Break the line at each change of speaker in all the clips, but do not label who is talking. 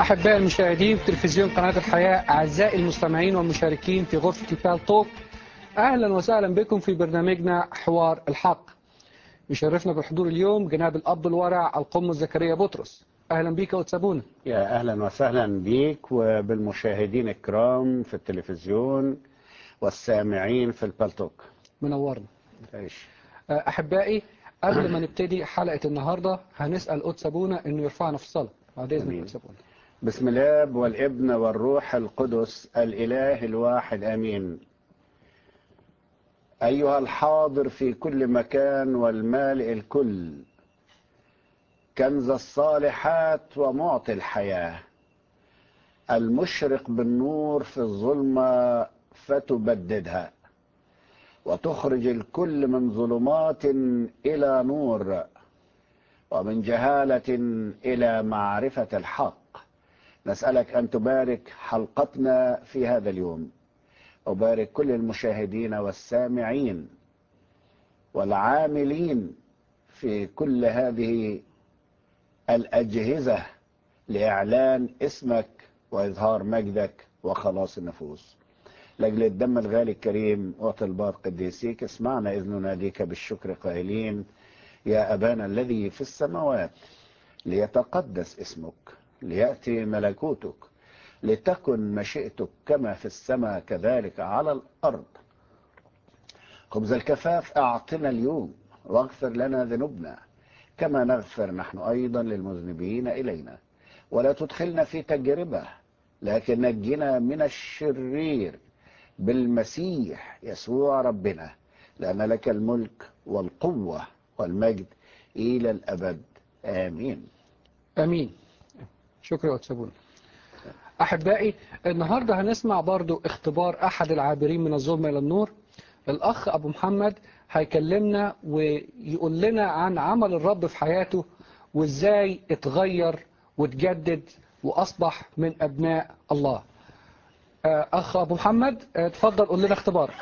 أحباء المشاهدين في تلفزيون قناة الحياة أعزائي المستمعين والمشاركين في غرفة البال توك أهلا وسهلا بكم في برنامجنا حوار الحق يشرفنا بالحضور اليوم جناب الأب الورع القم زكريا بطرس أهلا بك وتسابونا
يا أهلا وسهلا بيك وبالمشاهدين الكرام في التلفزيون والسامعين في البلتوك
منورنا
تعيش
أحبائي قبل ما نبتدي حلقة النهاردة هنسأل قدس أبونا إنه يرفعنا في الصلاة بعد إذنك
أمين.
قدس أبونا
بسم الاب والابن والروح القدس الإله الواحد أمين أيها الحاضر في كل مكان والمالئ الكل كنز الصالحات ومعطي الحياة المشرق بالنور في الظلمة فتبددها وتخرج الكل من ظلمات إلى نور ومن جهالة إلى معرفة الحق نسألك أن تبارك حلقتنا في هذا اليوم وبارك كل المشاهدين والسامعين والعاملين في كل هذه الأجهزة لإعلان اسمك وإظهار مجدك وخلاص النفوس لأجل الدم الغالي الكريم وطلبات قديسيك اسمعنا إذ نناديك بالشكر قائلين يا أبانا الذي في السماوات ليتقدس اسمك ليأتي ملكوتك لتكن مشيئتك كما في السماء كذلك على الأرض خبز الكفاف أعطنا اليوم واغفر لنا ذنوبنا كما نغفر نحن أيضا للمذنبين إلينا ولا تدخلنا في تجربة لكن نجنا من الشرير بالمسيح يسوع ربنا لأن لك الملك والقوة والمجد إلى الأبد آمين
أمين شكرا يا قدس أبونا أحبائي النهاردة هنسمع برضو اختبار أحد العابرين من الظلم إلى النور الأخ أبو محمد هيكلمنا ويقول لنا عن عمل الرب في حياته وإزاي اتغير وتجدد وأصبح من أبناء الله آه، أخ أبو محمد آه، تفضل قول لنا اختبارك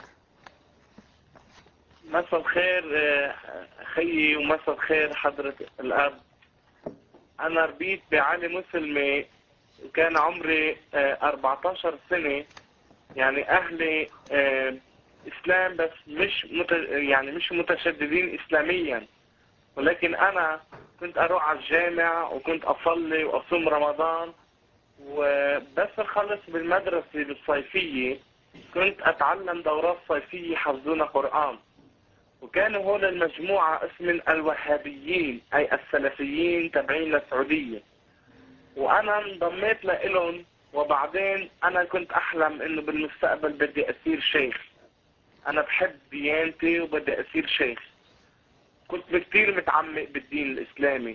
مساء الخير آه، خيي ومساء الخير حضرة الأب أنا ربيت بعالي مسلمة وكان عمري آه، 14 سنة يعني أهلي آه، إسلام بس مش مت... يعني مش متشددين إسلاميا ولكن أنا كنت أروح على الجامع وكنت أصلي وأصوم رمضان وبس نخلص بالمدرسة بالصيفية كنت أتعلم دورات صيفية حفظونا قرآن وكانوا هول المجموعة اسم الوهابيين أي السلفيين تبعين للسعودية وأنا انضميت لإلهم وبعدين أنا كنت أحلم إنه بالمستقبل بدي أصير شيخ أنا بحب ديانتي وبدي أصير شيخ كنت كتير متعمق بالدين الإسلامي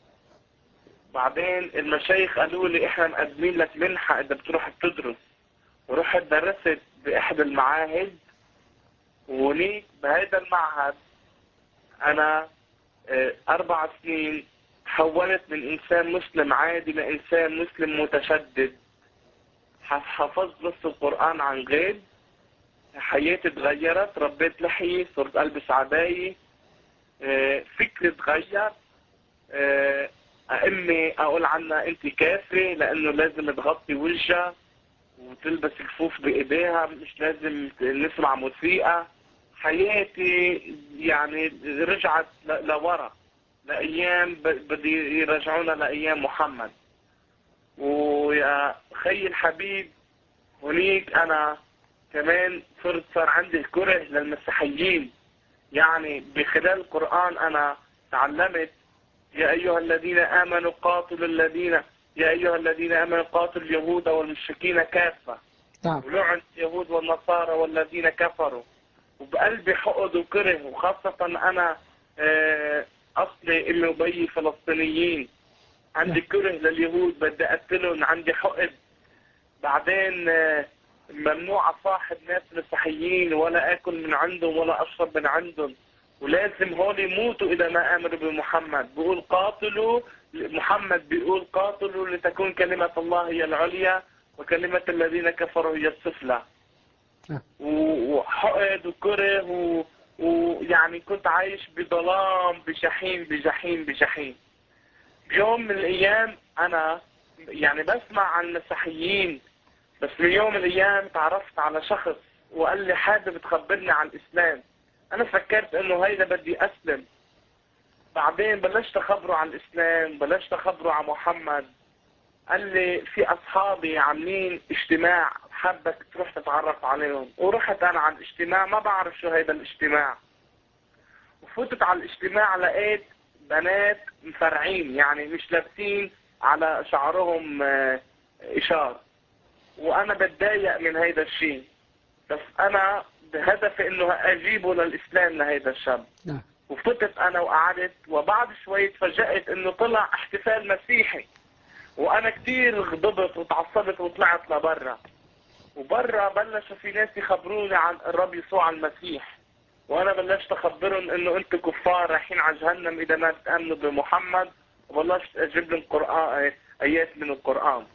بعدين المشايخ قالوا لي إحنا مقدمين لك منحة إذا بتروح بتدرس ورحت درست بإحدى المعاهد وهنيك بهذا المعهد أنا آه، أربع سنين تحولت من إنسان مسلم عادي لإنسان مسلم متشدد ح- حفظت بس القرآن عن غيب حياتي اتغيرت ربيت لحية صرت ألبس عباية آه، فكري اتغير آه، أمي أقول عنها أنت كافرة لأنه لازم تغطي وجهها وتلبس كفوف بإيديها مش لازم نسمع موسيقى حياتي يعني رجعت ل- لورا لأيام ب- بدي يرجعونا لأيام محمد ويا خي الحبيب هنيك أنا كمان صرت صار عندي كره للمسيحيين يعني بخلال القرآن أنا تعلمت يا أيها الذين آمنوا قاتلوا الذين يا أيها الذين آمنوا قاتلوا اليهود والمشركين كافة
نعم
ولعن اليهود والنصارى والذين كفروا وبقلبي حقد وكره وخاصة أنا آه، أصلي أمي وبي فلسطينيين عندي كره لليهود بدي أقتلهم عندي حقد بعدين آه، ممنوع أصاحب ناس مسيحيين ولا آكل من عندهم ولا أشرب من عندهم ولازم هول يموتوا إذا ما آمنوا بمحمد بيقول قاتلوا محمد بيقول قاتلوا لتكون كلمة الله هي العليا وكلمة الذين كفروا هي السفلى
نعم.
و- وحقد وكره و- ويعني كنت عايش بظلام بجحيم بجحيم بجحيم بيوم من الأيام أنا يعني بسمع عن المسيحيين بس من يوم من الايام تعرفت على شخص وقال لي حابب تخبرني عن الاسلام انا فكرت انه هيدا بدي اسلم بعدين بلشت اخبره عن الاسلام بلشت اخبره عن محمد قال لي في اصحابي عاملين اجتماع حابك تروح تتعرف عليهم ورحت انا على الاجتماع ما بعرف شو هيدا الاجتماع وفتت على الاجتماع لقيت بنات مفرعين يعني مش لابسين على شعرهم آه، اشار وانا بتضايق من هيدا الشيء بس انا بهدفي انه اجيبه للاسلام لهيدا الشاب
نعم
وفتت انا وقعدت وبعد شوي تفاجأت انه طلع احتفال مسيحي وانا كتير غضبت وتعصبت وطلعت لبرا وبرا بلشوا في ناس يخبروني عن الرب يسوع المسيح وانا بلشت اخبرهم انه انتم كفار رايحين على جهنم اذا ما تامنوا بمحمد وبلشت اجيب لهم قرآن ايات من القران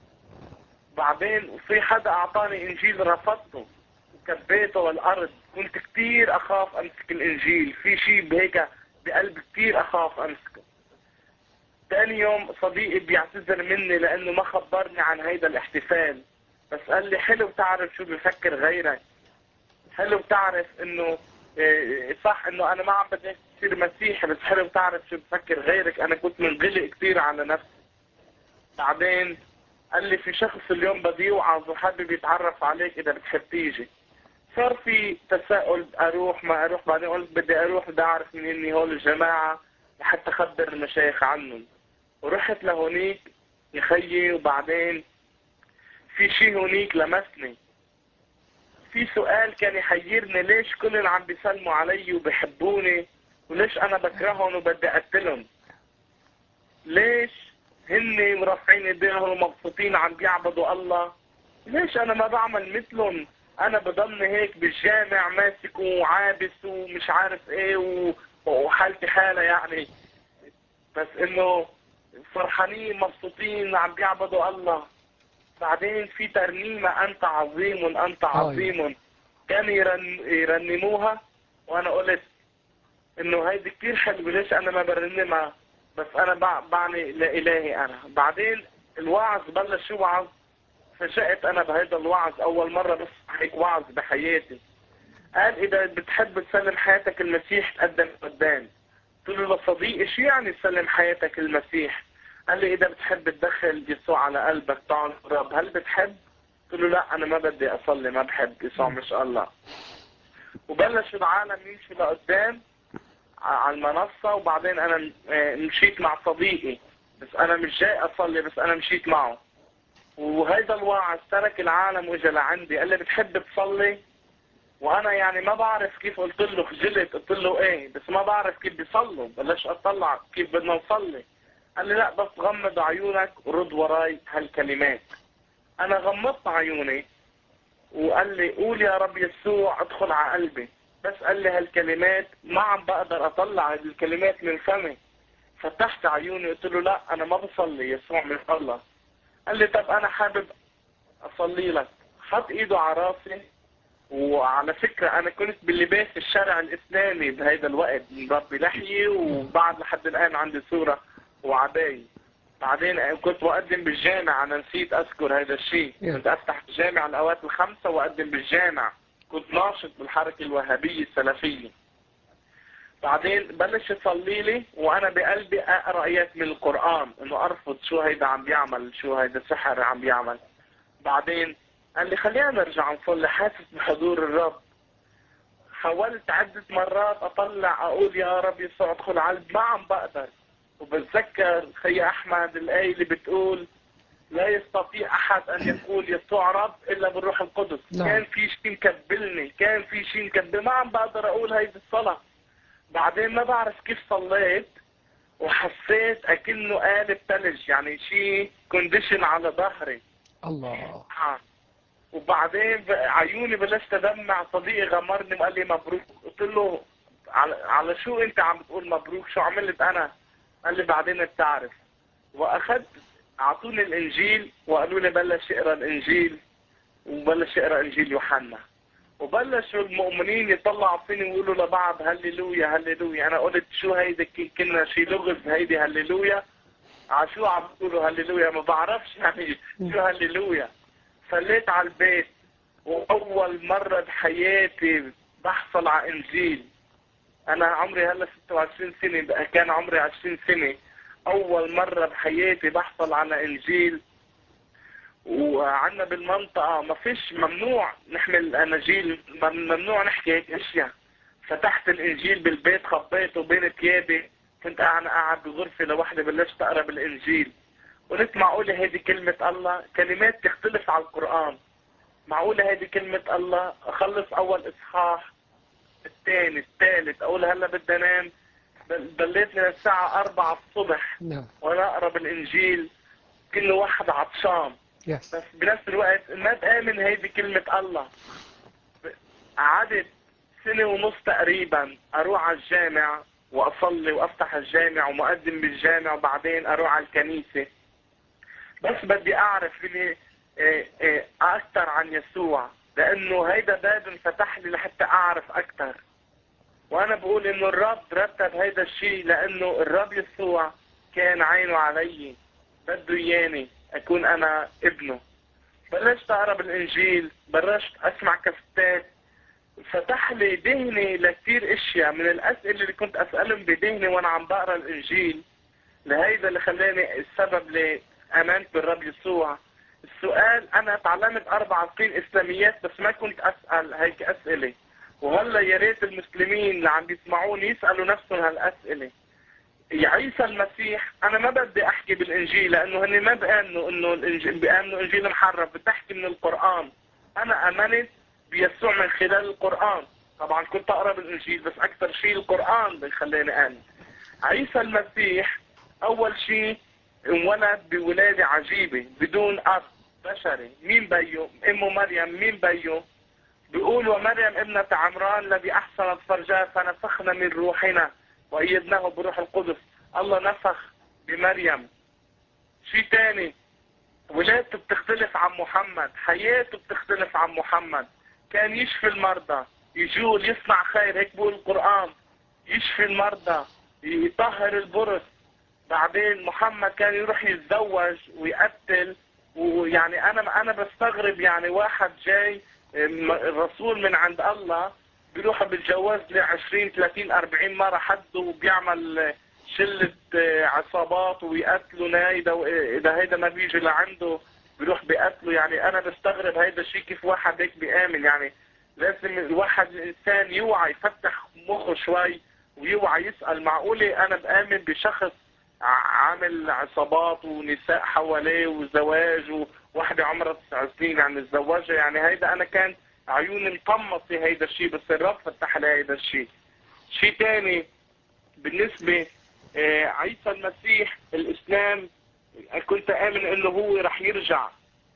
بعدين في حدا اعطاني انجيل رفضته وكبيته والارض كنت كتير اخاف امسك الانجيل في شيء بهيك بقلبي كتير اخاف امسكه تاني يوم صديقي بيعتذر مني لانه ما خبرني عن هيدا الاحتفال بس قال لي حلو تعرف شو بفكر غيرك حلو تعرف انه إيه، صح انه انا ما عم بدي تصير مسيحي بس حلو تعرف شو بفكر غيرك انا كنت منغلق كتير على نفسي بعدين قال لي في شخص اليوم بدي يوعظ وحابب يتعرف عليك اذا بتحب تيجي صار في تساؤل اروح ما اروح بعدين قلت بدي اروح بدي اعرف مين اني هول الجماعه لحتى اخبر المشايخ عنهم ورحت لهونيك يا خيي وبعدين في شيء هونيك لمسني في سؤال كان يحيرني ليش كل اللي عم بيسلموا علي وبيحبوني وليش انا بكرههم وبدي اقتلهم ليش هن مرفعين ايديهم ومبسوطين عم بيعبدوا الله ليش انا ما بعمل مثلهم انا بضلني هيك بالجامع ماسك وعابس ومش عارف ايه و... وحالتي حالة يعني بس انه فرحانين مبسوطين عم بيعبدوا الله بعدين في ترنيمة انت عظيم انت عظيم كان يرن... يرنموها وانا قلت انه هيدي كتير حلوة ليش انا ما برنمها بس انا بع- بعني لالهي انا بعدين الوعظ بلش يوعظ فجأت انا بهيدا الوعظ اول مرة بس هيك وعظ بحياتي قال اذا بتحب تسلم حياتك المسيح تقدم قدام قلت له لصديقي شو يعني تسلم حياتك المسيح قال لي اذا بتحب تدخل يسوع على قلبك تعال الرب هل بتحب قلت له لا انا ما بدي اصلي ما بحب يسوع مش الله وبلش العالم يمشي لقدام على المنصة وبعدين انا آه، مشيت مع صديقي بس انا مش جاي اصلي بس انا مشيت معه وهيدا الواعظ ترك العالم واجا لعندي قال لي بتحب تصلي وانا يعني ما بعرف كيف قلت له خجلت قلت له ايه بس ما بعرف كيف بيصلوا بلش اطلع كيف بدنا نصلي قال لي لا بس غمض عيونك ورد وراي هالكلمات انا غمضت عيوني وقال لي قول يا رب يسوع ادخل على قلبي بس قال لي هالكلمات ما عم بقدر اطلع الكلمات من فمي فتحت عيوني قلت له لا انا ما بصلي يسوع من الله قال لي طب انا حابب اصلي لك حط ايده على راسي وعلى فكرة انا كنت باللباس الشرع الاسلامي بهيدا الوقت مربي لحية وبعد لحد الان عندي صورة وعباية بعدين كنت بقدم بالجامع انا نسيت اذكر هذا الشيء
يلا.
كنت افتح الجامع الاوقات الخمسة واقدم بالجامع كنت ناشط بالحركة الوهابية السلفية بعدين بلش يصلي لي وانا بقلبي اقرا ايات من القران انه ارفض شو هيدا عم بيعمل شو هيدا سحر عم بيعمل بعدين قال لي خلينا نرجع نصلي حاسس بحضور الرب حاولت عدة مرات اطلع اقول يا رب يسوع ادخل على القلب ما عم بقدر وبتذكر خي احمد الايه اللي بتقول لا يستطيع احد ان يقول يسوع رب الا بالروح القدس
نعم.
كان في شيء مكبلني كان في شيء مكبل ما عم بقدر اقول هيدي الصلاه بعدين ما بعرف كيف صليت وحسيت اكنه قالب ثلج يعني شيء كونديشن على ظهري
الله
آه. وبعدين ب- عيوني بلشت ادمع صديقي غمرني وقال لي مبروك قلت له على, على شو انت عم بتقول مبروك شو عملت انا قال لي بعدين بتعرف واخذت اعطوني الانجيل وقالوا لي بلش اقرا الانجيل وبلش اقرا انجيل يوحنا وبلشوا المؤمنين يطلعوا فيني ويقولوا لبعض هللويا هللويا انا قلت شو هيدي ك- كنا شي لغز هيدي هللويا عشو عم بيقولوا هللويا ما بعرفش يعني شو هللويا صليت على البيت واول مره بحياتي بحصل على انجيل انا عمري هلا 26 سنه بقى كان عمري 20 سنه اول مره بحياتي بحصل على انجيل وعنا بالمنطقه ما فيش ممنوع نحمل الاناجيل ممنوع نحكي هيك اشياء فتحت الانجيل بالبيت خبيته بين ثيابي كنت انا قاعد بغرفه لوحدي بلشت اقرا بالانجيل قلت معقوله هذه كلمه الله كلمات تختلف على القران معقوله هذه كلمه الله اخلص اول اصحاح الثاني الثالث اقول هلا بدي انام بل- ضليت من الساعه 4 الصبح
نعم
وانا اقرا بالانجيل كل واحد عطشان
يس
بس بنفس الوقت ما بآمن هيدي كلمة الله قعدت سنة ونص تقريبا أروح على الجامع وأصلي وأفتح الجامع ومقدم بالجامع وبعدين أروح على الكنيسة بس بدي أعرف إني إيه، إيه، أكثر عن يسوع لأنه هيدا باب انفتح لي لحتى أعرف أكثر وأنا بقول إنه الرب رتب هيدا الشيء لأنه الرب يسوع كان عينه علي بده إياني أكون أنا ابنه بلشت أقرأ بالإنجيل بلشت أسمع كفتات فتح لي ذهني لكثير اشياء من الاسئله اللي كنت اسالهم بذهني وانا عم بقرا الانجيل لهيدا اللي خلاني السبب اللي امنت بالرب يسوع السؤال انا تعلمت اربع سنين اسلاميات بس ما كنت اسال هيك اسئله وهلا يا ريت المسلمين اللي عم بيسمعوني يسالوا نفسهم هالاسئله يا عيسى المسيح انا ما بدي احكي بالانجيل لانه هن ما بامنوا انه الانجيل بامنوا انجيل محرف بدي احكي من القران انا امنت بيسوع من خلال القرآن طبعا كنت أقرأ بالإنجيل بس أكثر شيء القرآن اللي خلاني أنا عيسى المسيح أول شيء انولد بولادة عجيبة بدون أب بشري مين بيه أمه مريم مين بيه بيقول ومريم ابنة عمران الذي أحسنت فرجها فنفخنا من روحنا وأيدناه بروح القدس الله نفخ بمريم شيء تاني ولادته بتختلف عن محمد حياته بتختلف عن محمد كان يشفي المرضى يجول يصنع خير هيك بيقول القرآن يشفي المرضى يطهر البرص بعدين محمد كان يروح يتزوج ويقتل ويعني انا انا بستغرب يعني واحد جاي م- رسول من عند الله بيروح بيتجوز لي 20 30 40 مره حده وبيعمل شله آه، عصابات ويقتلوا هيدا واذا هيدا ما بيجي لعنده بيروح بيقتله يعني انا بستغرب هيدا الشيء كيف واحد هيك بيآمن يعني لازم الواحد الانسان يوعى يفتح مخه شوي ويوعى يسأل معقولة انا بآمن بشخص ع- عامل عصابات ونساء حواليه وزواج وواحدة عمرها تسع سنين يعني متزوجة يعني هيدا انا كان عيوني مطمطة هيدا الشيء بس الرب فتح لي هيدا الشيء شيء تاني بالنسبة آه، عيسى المسيح الاسلام كنت امن انه هو رح يرجع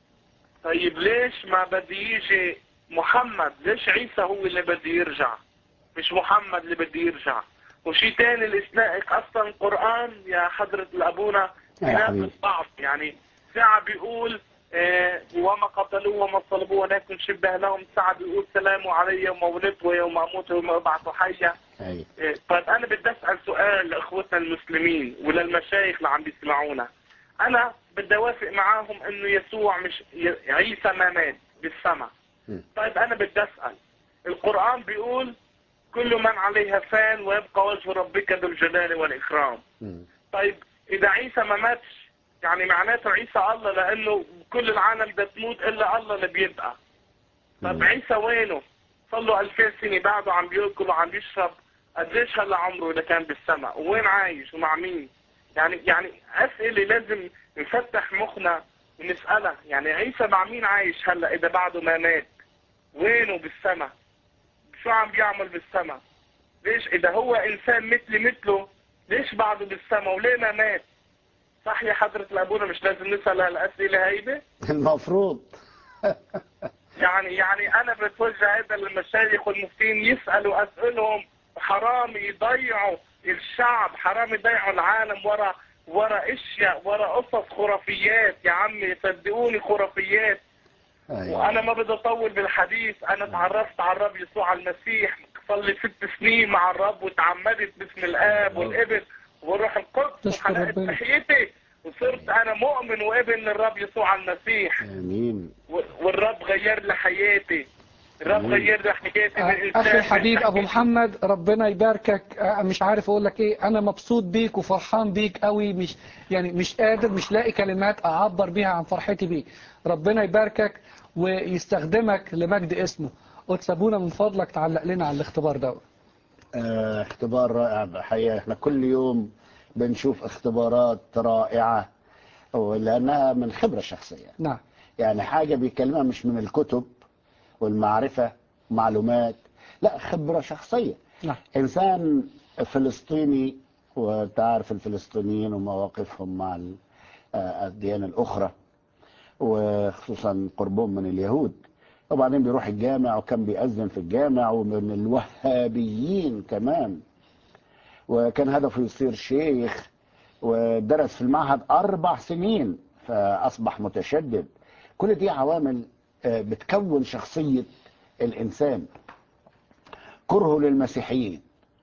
طيب ليش ما بدي يجي محمد ليش عيسى هو اللي بده يرجع مش محمد اللي بده يرجع وشيء تاني الاسلام اصلا القران يا حضره الابونا
يا
بينافس
حبيبي.
بعض يعني ساعه بيقول آه وما قتلوه وما صلبوه ولكن شبه لهم ساعه بيقول سلام علي يوم ولدت ويوم اموت ويوم ابعث حيا
أي.
إيه، طيب انا بدي اسال سؤال لاخوتنا المسلمين وللمشايخ اللي عم بيسمعونا انا بدي اوافق معاهم انه يسوع مش ي- عيسى ما مات بالسماء
م.
طيب انا بدي اسال القران بيقول كل من عليها فان ويبقى وجه ربك ذو الجلال والاكرام
مم.
طيب اذا عيسى ما ماتش يعني معناته عيسى الله لانه كل العالم ده تموت الا الله اللي بيبقى طب
مم.
عيسى وينه؟ صار له 2000 سنه بعده عم بياكل وعم بيشرب قديش هلا عمره اذا كان بالسماء وين عايش ومع مين؟ يعني يعني اسئله لازم نفتح مخنا ونسالها يعني عيسى مع مين عايش هلا اذا بعده ما مات؟ وينه بالسماء؟ شو عم بيعمل بالسماء؟ ليش اذا هو انسان مثلي مثله ليش بعده بالسماء وليه ما مات؟ صح يا حضرة الأبونا مش لازم نسأل هالأسئلة هيدي؟
المفروض
يعني يعني انا بتوجه هذا للمشايخ والمفتين يسالوا اسئلهم حرام يضيعوا الشعب حرام يضيعوا العالم ورا ورا اشياء ورا قصص خرافيات يا عمي صدقوني خرافيات
أيوة.
وانا ما بدي اطول بالحديث انا تعرفت على الرب يسوع المسيح صار لي ست سنين مع الرب وتعمدت باسم الاب والابن والروح القدس
تشكر
وحلقت
ربنا.
لحيتي وصرت انا مؤمن وابن الرب يسوع المسيح
امين
و- والرب غير لي حياتي الرب
مم.
غير لي حياتي من إنسان
اخي الحبيب ابو
من-
محمد ربنا يباركك آه، مش عارف اقول لك ايه انا مبسوط بيك وفرحان بيك قوي مش يعني مش قادر مش لاقي كلمات اعبر بيها عن فرحتي بيك ربنا يباركك ويستخدمك لمجد اسمه وتسابونا من فضلك تعلق لنا على الاختبار ده
آه، اختبار رائع بحقيقة احنا كل يوم بنشوف اختبارات رائعة لأنها من خبرة شخصية
نعم
يعني حاجة بيكلمها مش من الكتب والمعرفة معلومات لا خبرة شخصية
نعم
إنسان فلسطيني وتعرف الفلسطينيين ومواقفهم مع ال- آه، الديانة الأخرى وخصوصا قربهم من اليهود وبعدين بيروح الجامع وكان بيأذن في الجامع ومن الوهابيين كمان وكان هدفه يصير شيخ ودرس في المعهد أربع سنين فأصبح متشدد كل دي عوامل آه، بتكون شخصية الإنسان كرهه للمسيحيين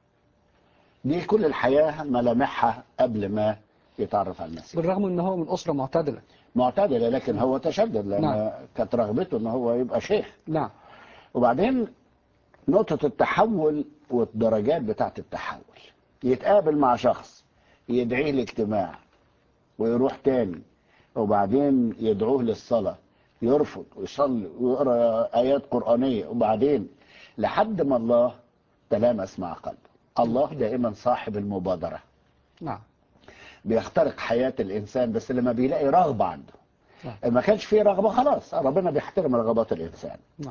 دي كل الحياة ملامحها قبل ما يتعرف على المسيح
بالرغم ان هو من اسره معتدله
معتدلة لكن هو تشدد لأن
نعم.
كانت رغبته أنه هو يبقى شيخ
نعم
وبعدين نقطة التحول والدرجات بتاعت التحول يتقابل مع شخص يدعيه لاجتماع ويروح تاني وبعدين يدعوه للصلاة يرفض ويصلي ويقرأ آيات قرآنية وبعدين لحد ما الله تلامس مع قلبه الله دائما صاحب المبادرة
نعم
بيخترق حياة الإنسان بس لما بيلاقي رغبة عنده
نعم.
ما كانش فيه رغبة خلاص ربنا بيحترم رغبات الإنسان
نعم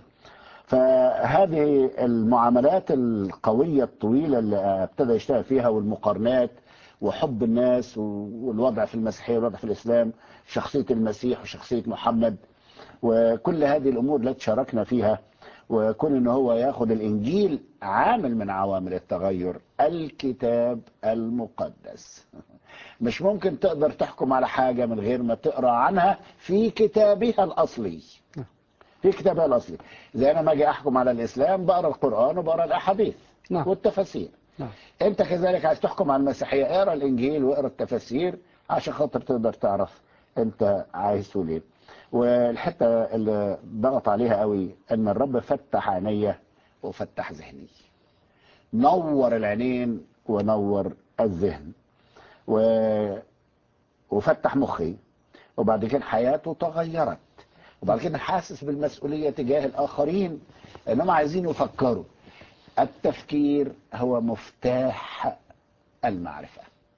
فهذه المعاملات القوية الطويلة اللي ابتدى يشتغل فيها والمقارنات وحب الناس والوضع في المسيحية والوضع في الإسلام شخصية المسيح وشخصية محمد وكل هذه الأمور التي شاركنا فيها وكون ان هو ياخد الانجيل عامل من عوامل التغير الكتاب المقدس مش ممكن تقدر تحكم على حاجة من غير ما تقرأ عنها في كتابها الأصلي في كتابها الأصلي زي أنا ما أجي أحكم على الإسلام بقرأ القرآن وبقرأ الأحاديث
نعم.
والتفاسير
نعم
أنت كذلك عايز تحكم على المسيحية اقرأ الإنجيل واقرأ التفاسير عشان خاطر تقدر تعرف أنت عايز تقول إيه والحتة اللي ضغط عليها قوي أن الرب فتح عينيا وفتح ذهني نور العينين ونور الذهن و... وفتح مخي وبعد كده حياته تغيرت وبعد كده حاسس بالمسؤولية تجاه الآخرين إنهم عايزين يفكروا التفكير هو مفتاح المعرفة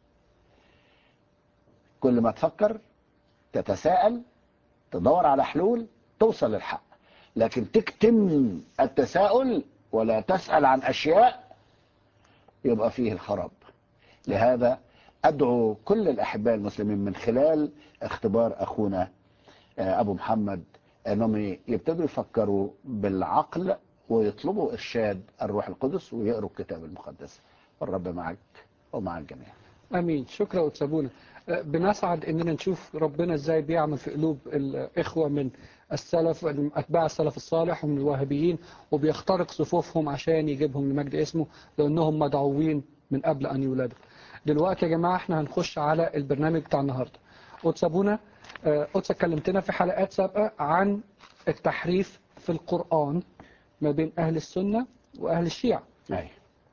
كل ما تفكر تتساءل تدور على حلول توصل للحق لكن تكتم التساؤل ولا تسأل عن أشياء يبقى فيه الخراب لهذا أدعو كل الأحباء المسلمين من خلال اختبار أخونا آه، أبو محمد أنهم يبتدوا يفكروا بالعقل ويطلبوا إرشاد الروح القدس ويقروا الكتاب المقدس والرب معك ومع الجميع
امين شكرا وتسابونا آه، بنسعد اننا نشوف ربنا ازاي بيعمل في قلوب الاخوه من السلف اتباع السلف الصالح ومن الوهابيين وبيخترق صفوفهم عشان يجيبهم لمجد اسمه لانهم مدعوين من قبل ان يولدوا دلوقتي يا جماعه احنا هنخش على البرنامج بتاع النهارده وتسابونا قدس اتكلمتنا في حلقات سابقه عن التحريف في القران ما بين اهل السنه واهل الشيعه
أي.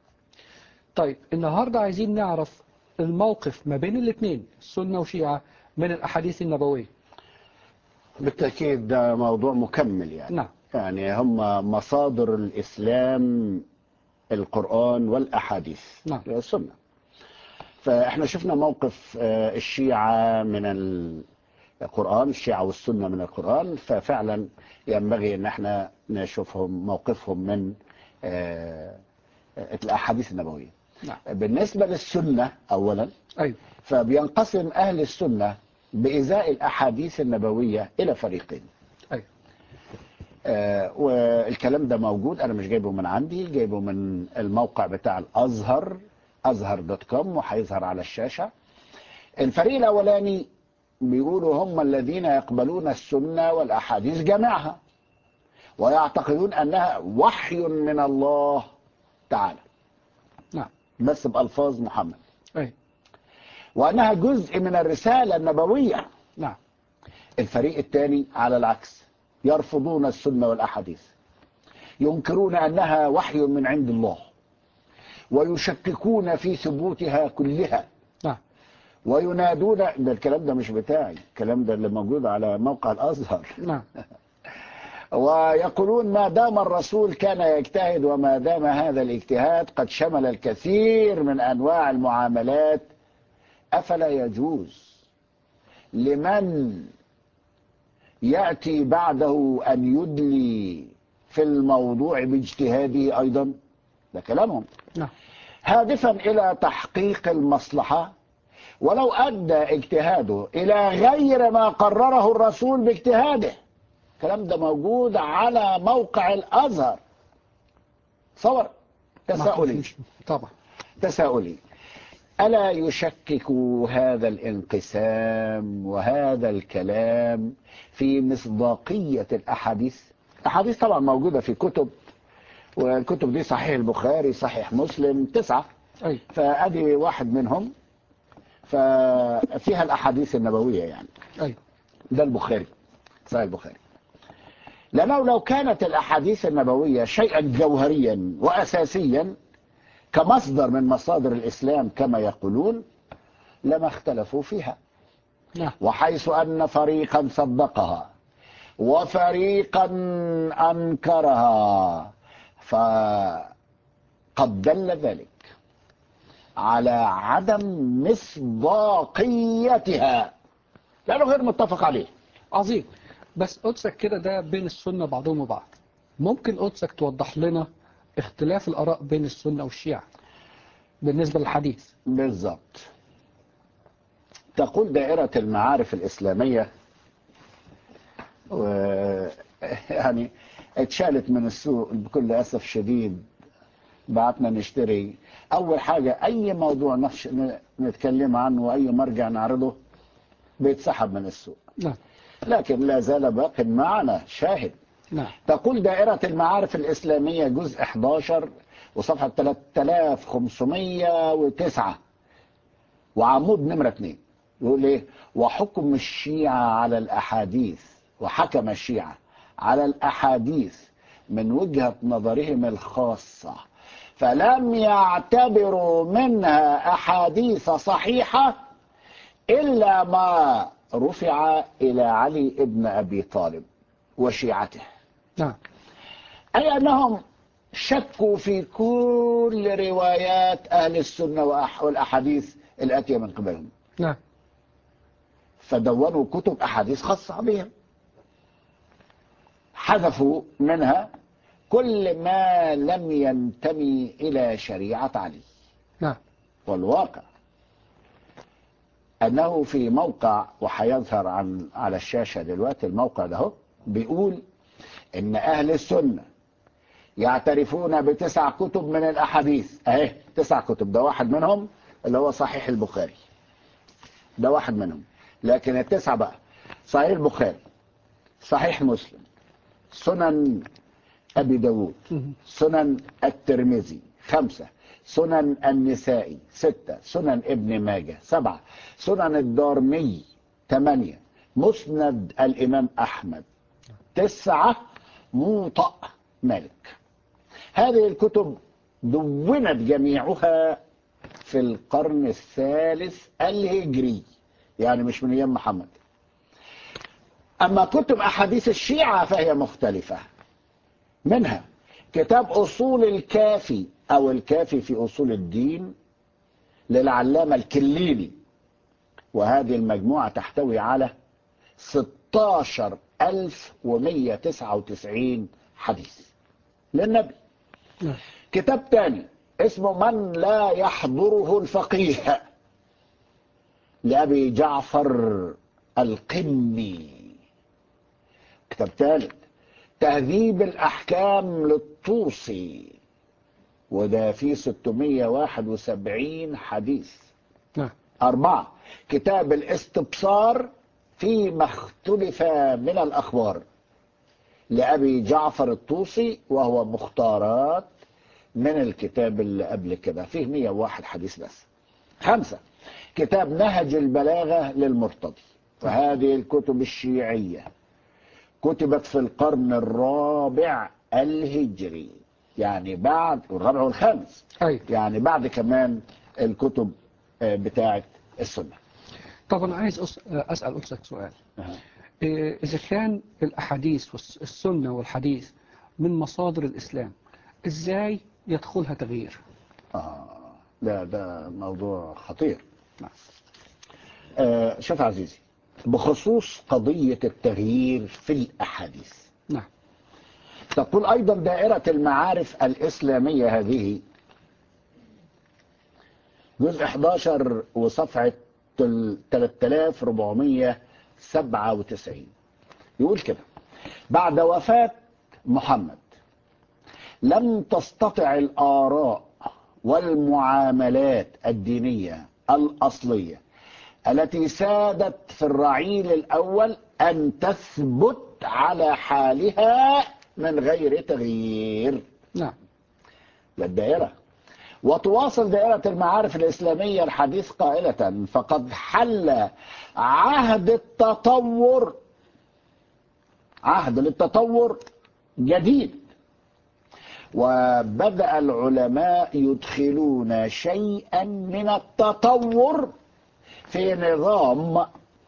طيب النهاردة عايزين نعرف الموقف ما بين الاثنين سنة وشيعة من الأحاديث النبوية
بالتأكيد ده موضوع مكمل يعني
نعم
يعني هم مصادر الإسلام القرآن والأحاديث
نعم.
السنة فإحنا شفنا موقف آه، الشيعة من القرآن الشيعة والسنة من القرآن ففعلا ينبغي أن احنا نشوفهم موقفهم من آه، الأحاديث النبوية
نعم
بالنسبة للسنة أولا
أيوة
فبينقسم أهل السنة بإزاء الأحاديث النبوية إلى فريقين
أيوة
آه، والكلام ده موجود انا مش جايبه من عندي جايبه من الموقع بتاع الازهر ازهر دوت كوم وهيظهر على الشاشه الفريق الاولاني بيقولوا هم الذين يقبلون السنه والاحاديث جميعها ويعتقدون انها وحي من الله تعالى
نعم
بس بالفاظ محمد
أيوة
وأنها جزء من الرسالة النبوية
نعم
الفريق الثاني على العكس يرفضون السنة والأحاديث ينكرون أنها وحي من عند الله ويشككون في ثبوتها كلها
نعم
وينادون ده الكلام ده مش بتاعي الكلام ده اللي موجود على موقع الأزهر
نعم
ويقولون ما دام الرسول كان يجتهد وما دام هذا الاجتهاد قد شمل الكثير من أنواع المعاملات أفلا يجوز لمن يأتي بعده أن يدلي في الموضوع باجتهاده أيضا ده كلامهم
نعم
هادفا إلى تحقيق المصلحة ولو أدى اجتهاده إلى غير ما قرره الرسول باجتهاده الكلام ده موجود على موقع الأزهر صور تساؤلي
مش- طبعا
تساؤلي ألا يشكك هذا الانقسام وهذا الكلام في مصداقية الأحاديث الأحاديث طبعا موجودة في كتب والكتب دي صحيح البخاري صحيح مسلم تسعة
أي
فأدي واحد منهم ففيها الأحاديث النبوية يعني
أي
ده البخاري صحيح البخاري لأنه لو كانت الأحاديث النبوية شيئا جوهريا وأساسيا كمصدر من مصادر الإسلام كما يقولون لما اختلفوا فيها
نعم
وحيث أن فريقا صدقها وفريقا أنكرها فقد دل ذلك على عدم مصداقيتها لأنه غير متفق عليه
عظيم بس قدسك كده ده بين السنة بعضهم وبعض ممكن قدسك توضح لنا اختلاف الآراء بين السنة والشيعة بالنسبة للحديث
بالضبط تقول دائرة المعارف الإسلامية و يعني اتشالت من السوق بكل أسف شديد بعتنا نشتري أول حاجة أي موضوع نفش نتكلم عنه وأي مرجع نعرضه بيتسحب من السوق
نعم
لكن لا زال باق معنا شاهد
نعم
تقول دائرة المعارف الإسلامية جزء 11 وصفحة 3509 وعمود نمرة 2 يقول ايه وحكم الشيعة على الأحاديث وحكم الشيعة على الأحاديث من وجهة نظرهم الخاصة فلم يعتبروا منها أحاديث صحيحة إلا ما رفع إلى علي ابن أبي طالب وشيعته
نعم
أي أنهم شكوا في كل روايات أهل السنة وأح- والأحاديث الآتية من قبلهم
نعم
فدونوا كتب أحاديث خاصة بهم حذفوا منها كل ما لم ينتمي إلى شريعة علي
نعم
والواقع أنه في موقع وهيظهر عن على الشاشة دلوقتي الموقع ده هو بيقول إن أهل السنة يعترفون بتسع كتب من الأحاديث أهي تسع كتب ده واحد منهم اللي هو صحيح البخاري ده واحد منهم لكن التسعة بقى صحيح البخاري صحيح مسلم سنن أبي داود
مهم.
سنن الترمذي خمسة سنن النسائي ستة سنن ابن ماجه سبعة سنن الدارمي ثمانية مسند الإمام أحمد تسعة موطأ مالك هذه الكتب دونت جميعها في القرن الثالث الهجري يعني مش من أيام محمد أما كتب أحاديث الشيعة فهي مختلفة منها كتاب أصول الكافي أو الكافي في أصول الدين للعلامة الكليني وهذه المجموعة تحتوي على 16199 حديث للنبي
نعم
كتاب تاني اسمه من لا يحضره الفقيه لأبي جعفر القمي كتاب ثالث تهذيب الأحكام للطوسي وده فيه 671 حديث
نعم
أربعة كتاب الاستبصار فيما اختلف من الأخبار لأبي جعفر الطوسي وهو مختارات من الكتاب اللي قبل كده فيه 101 حديث بس خمسة كتاب نهج البلاغة للمرتضي وهذه الكتب الشيعية كتبت في القرن الرابع الهجري يعني بعد الرابع والخامس
أي
يعني بعد كمان الكتب آه، بتاعة السنة
طب أنا عايز أس- أسأل أسألك سؤال
أها.
إيه، إذا كان الأحاديث والسنة والحديث من مصادر الإسلام إزاي يدخلها تغيير
آه ده ده موضوع خطير
نعم.
آه شوف عزيزي بخصوص قضية التغيير في الأحاديث
نعم
تقول أيضا دائرة المعارف الإسلامية هذه جزء 11 وصفحة تل- 3497 يقول كده بعد وفاة محمد لم تستطع الآراء والمعاملات الدينية الأصلية التي سادت في الرعيل الأول أن تثبت على حالها من غير تغيير
نعم
للدائرة وتواصل دائرة المعارف الإسلامية الحديث قائلة فقد حل عهد التطور عهد للتطور جديد وبدأ العلماء يدخلون شيئا من التطور في نظام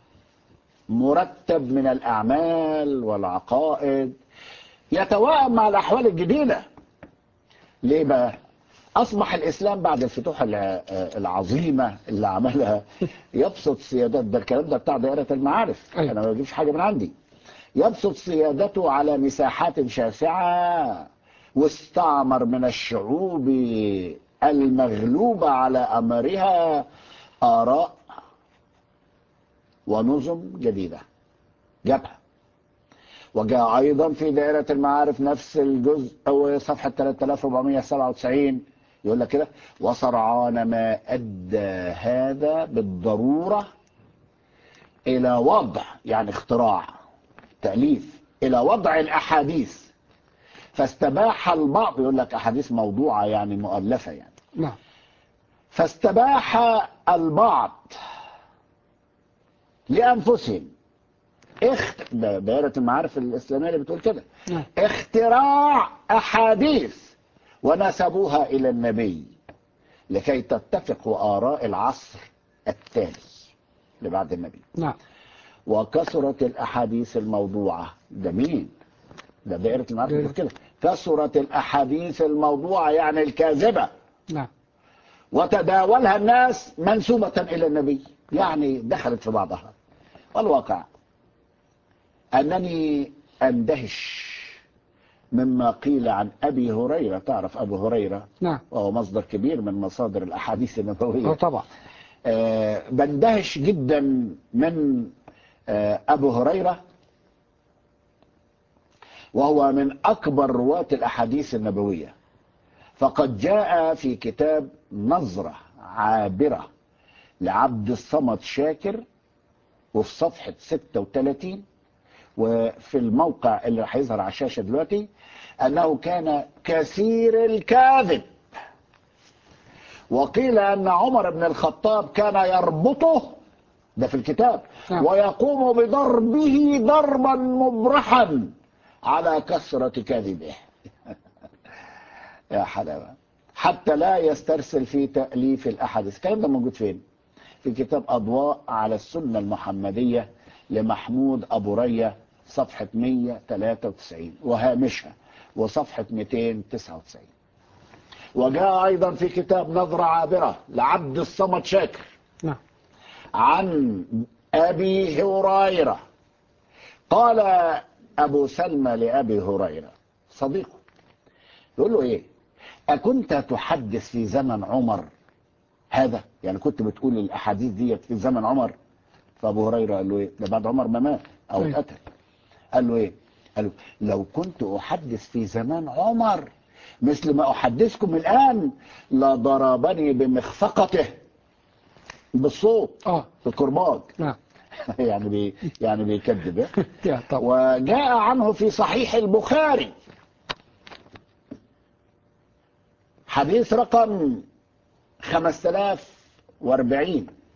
مرتب من الأعمال والعقائد يتوائم مع الأحوال الجديدة ليه بقى؟ أصبح الإسلام بعد الفتوح الع- العظيمة اللي عملها يبسط سيادات ده الكلام ده بتاع دائرة المعارف
أيوة.
أنا ما بجيبش حاجة من عندي يبسط سيادته على مساحات شاسعة واستعمر من الشعوب المغلوبة على أمرها آراء ونظم جديدة جابها وجاء أيضا في دائرة المعارف نفس الجزء أو صفحة 3497 يقول لك كده وسرعان ما أدى هذا بالضرورة إلى وضع يعني اختراع تأليف إلى وضع الأحاديث فاستباح البعض يقول لك أحاديث موضوعة يعني مؤلفة يعني
نعم
فاستباح البعض لأنفسهم اخت... ده دائرة المعارف الإسلامية اللي بتقول كده
نعم
اختراع أحاديث ونسبوها إلى النبي لكي تتفق آراء العصر التالي اللي بعد النبي
نعم
وكثرت الأحاديث الموضوعة ده مين؟ ده دائرة المعارف
دائرة.
بتقول كده كثرت الأحاديث الموضوعة يعني الكاذبة
نعم
وتداولها الناس منسوبة إلى النبي يعني دخلت في بعضها والواقع أنني أندهش مما قيل عن أبي هريرة تعرف أبو هريرة
نعم
وهو مصدر كبير من مصادر الأحاديث
آه
النبوية
طبعا
آه بندهش جدا من آه أبو هريرة وهو من أكبر رواة الأحاديث النبوية فقد جاء في كتاب نظرة عابرة لعبد الصمد شاكر وفي صفحة 36 وفي الموقع اللي هيظهر على الشاشة دلوقتي أنه كان كثير الكاذب وقيل أن عمر بن الخطاب كان يربطه ده في الكتاب
نعم.
ويقوم بضربه ضربا مبرحا على كثرة كذبه يا حلاوة حتى لا يسترسل في تأليف الأحاديث الكلام ده موجود فين في كتاب أضواء على السنة المحمدية لمحمود أبو رية صفحة 193 وهامشها وصفحة 299 وجاء أيضا في كتاب نظرة عابرة لعبد الصمد شاكر
نعم
عن أبي هريرة قال أبو سلمى لأبي هريرة صديقه يقول له إيه أكنت تحدث في زمن عمر هذا يعني كنت بتقول الأحاديث دي في زمن عمر فأبو هريرة قال له إيه ده بعد عمر ما مات أو
أيوة.
اتقتل قال له إيه قال له لو كنت أحدث في زمان عمر مثل ما أحدثكم الآن لضربني بمخفقته بالصوت
اه
في الكرباج
نعم
يعني بي يعني بيكذب إيه؟
يا طبعا
وجاء عنه في صحيح البخاري حديث رقم 5040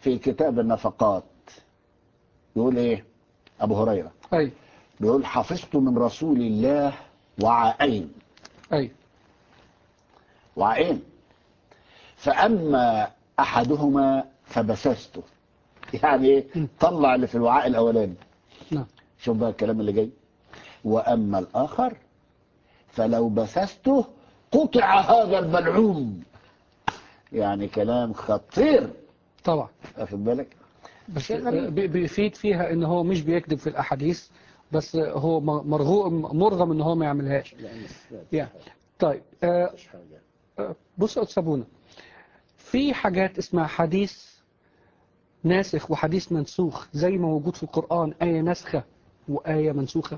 في كتاب النفقات يقول ايه ابو هريره
أي
بيقول حفظت من رسول الله وعاءين
أي
وعاءين فاما احدهما فبسسته يعني ايه طلع اللي في الوعاء الاولاني
نعم
شوف بقى الكلام اللي جاي واما الاخر فلو بسسته قطع هذا الملعون يعني كلام خطير
طبعا
واخد بالك
بس
شيء غريب.
بي- بيفيد فيها ان هو مش بيكذب في الاحاديث بس هو م- مرغوب مرغم ان هو ما يعملهاش يعني طيب آه، آه، بص يا أستاذ سابونا في حاجات اسمها حديث ناسخ وحديث منسوخ زي ما موجود في القرآن آية ناسخة وآية منسوخة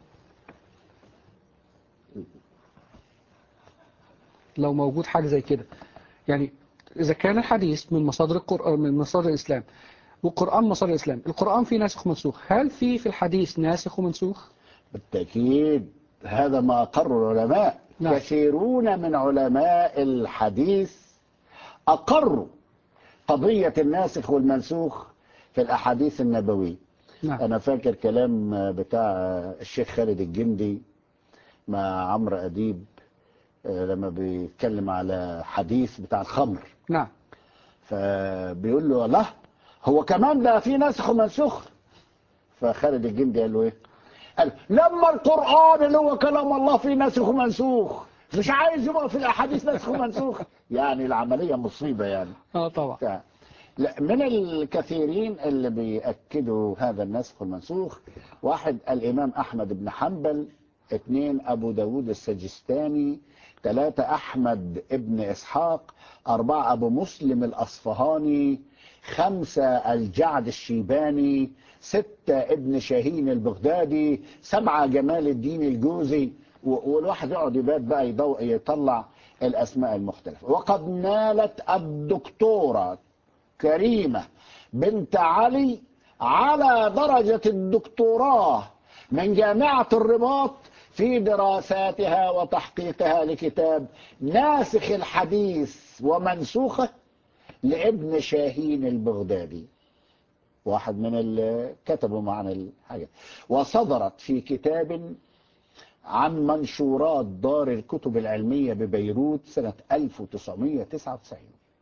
لو موجود حاجة زي كده يعني إذا كان الحديث من مصادر القرآن من مصادر الإسلام والقرآن مصادر الإسلام القرآن فيه ناسخ ومنسوخ هل في في الحديث ناسخ ومنسوخ؟
بالتأكيد هذا ما أقر العلماء
نعم.
كثيرون من علماء الحديث أقروا قضية الناسخ والمنسوخ في الأحاديث النبوية
نعم
أنا فاكر كلام بتاع الشيخ خالد الجندي مع عمرو أديب آه، لما بيتكلم على حديث بتاع الخمر
نعم
فبيقول له الله هو كمان ده في ناسخ ومنسوخ فخالد الجندي قال له ايه قال لما القرآن اللي هو كلام الله فيه ناسخ ومنسوخ مش عايز يبقى في الأحاديث ناسخ ومنسوخ يعني العملية مصيبة يعني
اه طبعا
بتاع. لا من الكثيرين اللي بيأكدوا هذا النسخ والمنسوخ واحد الإمام أحمد بن حنبل اثنين أبو داود السجستاني ثلاثة أحمد ابن إسحاق أربعة أبو مسلم الأصفهاني خمسة الجعد الشيباني ستة ابن شاهين البغدادي سبعة جمال الدين الجوزي و- والواحد يقعد يبات بقى يضو- يطلع الأسماء المختلفة وقد نالت الدكتورة كريمة بنت علي على درجة الدكتوراه من جامعة الرباط في دراساتها وتحقيقها لكتاب ناسخ الحديث ومنسوخه لابن شاهين البغدادي واحد من اللي كتبوا معنا الحاجة وصدرت في كتاب عن منشورات دار الكتب العلمية ببيروت سنة 1999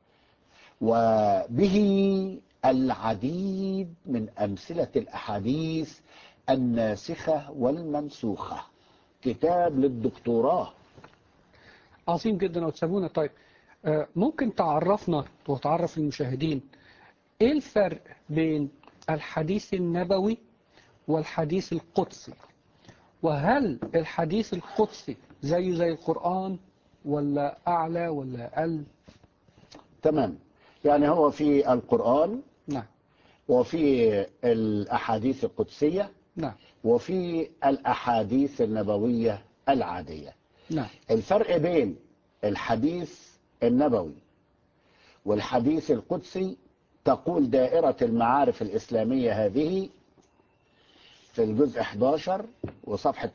وبه العديد من أمثلة الأحاديث الناسخة والمنسوخة كتاب للدكتوراه
عظيم جدا يا أستاذ سابونا طيب آه، ممكن تعرفنا وتعرف المشاهدين ايه الفرق بين الحديث النبوي والحديث القدسي وهل الحديث القدسي زيه زي القرآن ولا أعلى ولا أقل
تمام يعني هو في القرآن
نعم
وفي الأحاديث القدسية
نعم
وفي الأحاديث النبوية العادية
نعم
الفرق بين الحديث النبوي والحديث القدسي تقول دائرة المعارف الإسلامية هذه في الجزء 11 وصفحة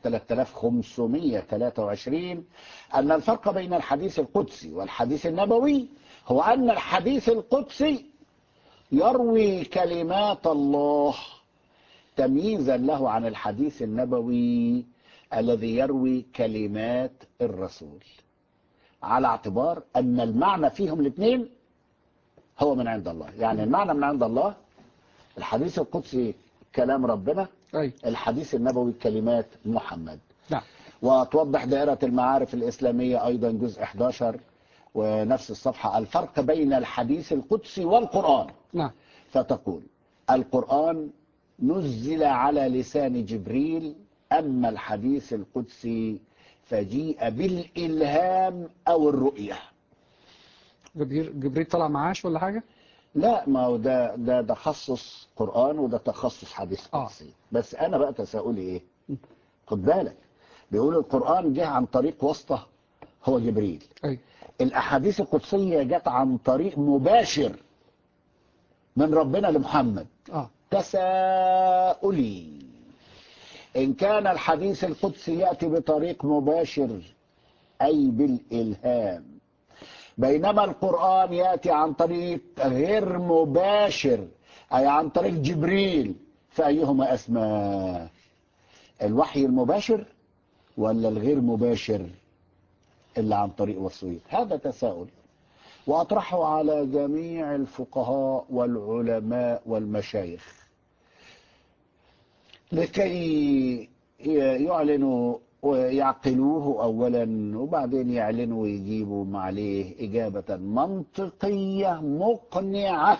3523 أن الفرق بين الحديث القدسي والحديث النبوي هو أن الحديث القدسي يروي كلمات الله تمييزا له عن الحديث النبوي الذي يروي كلمات الرسول على اعتبار أن المعنى فيهم الاثنين هو من عند الله يعني المعنى من عند الله الحديث القدسي كلام ربنا
أي
الحديث النبوي كلمات محمد
نعم
وتوضح دائرة المعارف الإسلامية أيضا جزء 11 ونفس الصفحة الفرق بين الحديث القدسي والقرآن
نعم
فتقول القرآن نزل على لسان جبريل أما الحديث القدسي فجيء بالإلهام أو الرؤية
جبريل جبريل طلع معاش ولا حاجة
لا ما هو ده ده تخصص قرآن وده تخصص حديث
آه.
قدسي بس أنا بقى تساؤلي إيه خد بالك بيقول القرآن جه عن طريق واسطة هو جبريل
أي
الأحاديث القدسية جت عن طريق مباشر من ربنا لمحمد
اه
تساؤلي إن كان الحديث القدسي يأتي بطريق مباشر أي بالإلهام بينما القرآن يأتي عن طريق غير مباشر أي عن طريق جبريل فأيهما أسمى الوحي المباشر ولا الغير مباشر اللي عن طريق وسيط هذا تساؤل وأطرحه على جميع الفقهاء والعلماء والمشايخ لكي يعلنوا ويعقلوه أولا وبعدين يعلنوا ويجيبوا عليه إجابة منطقية مقنعة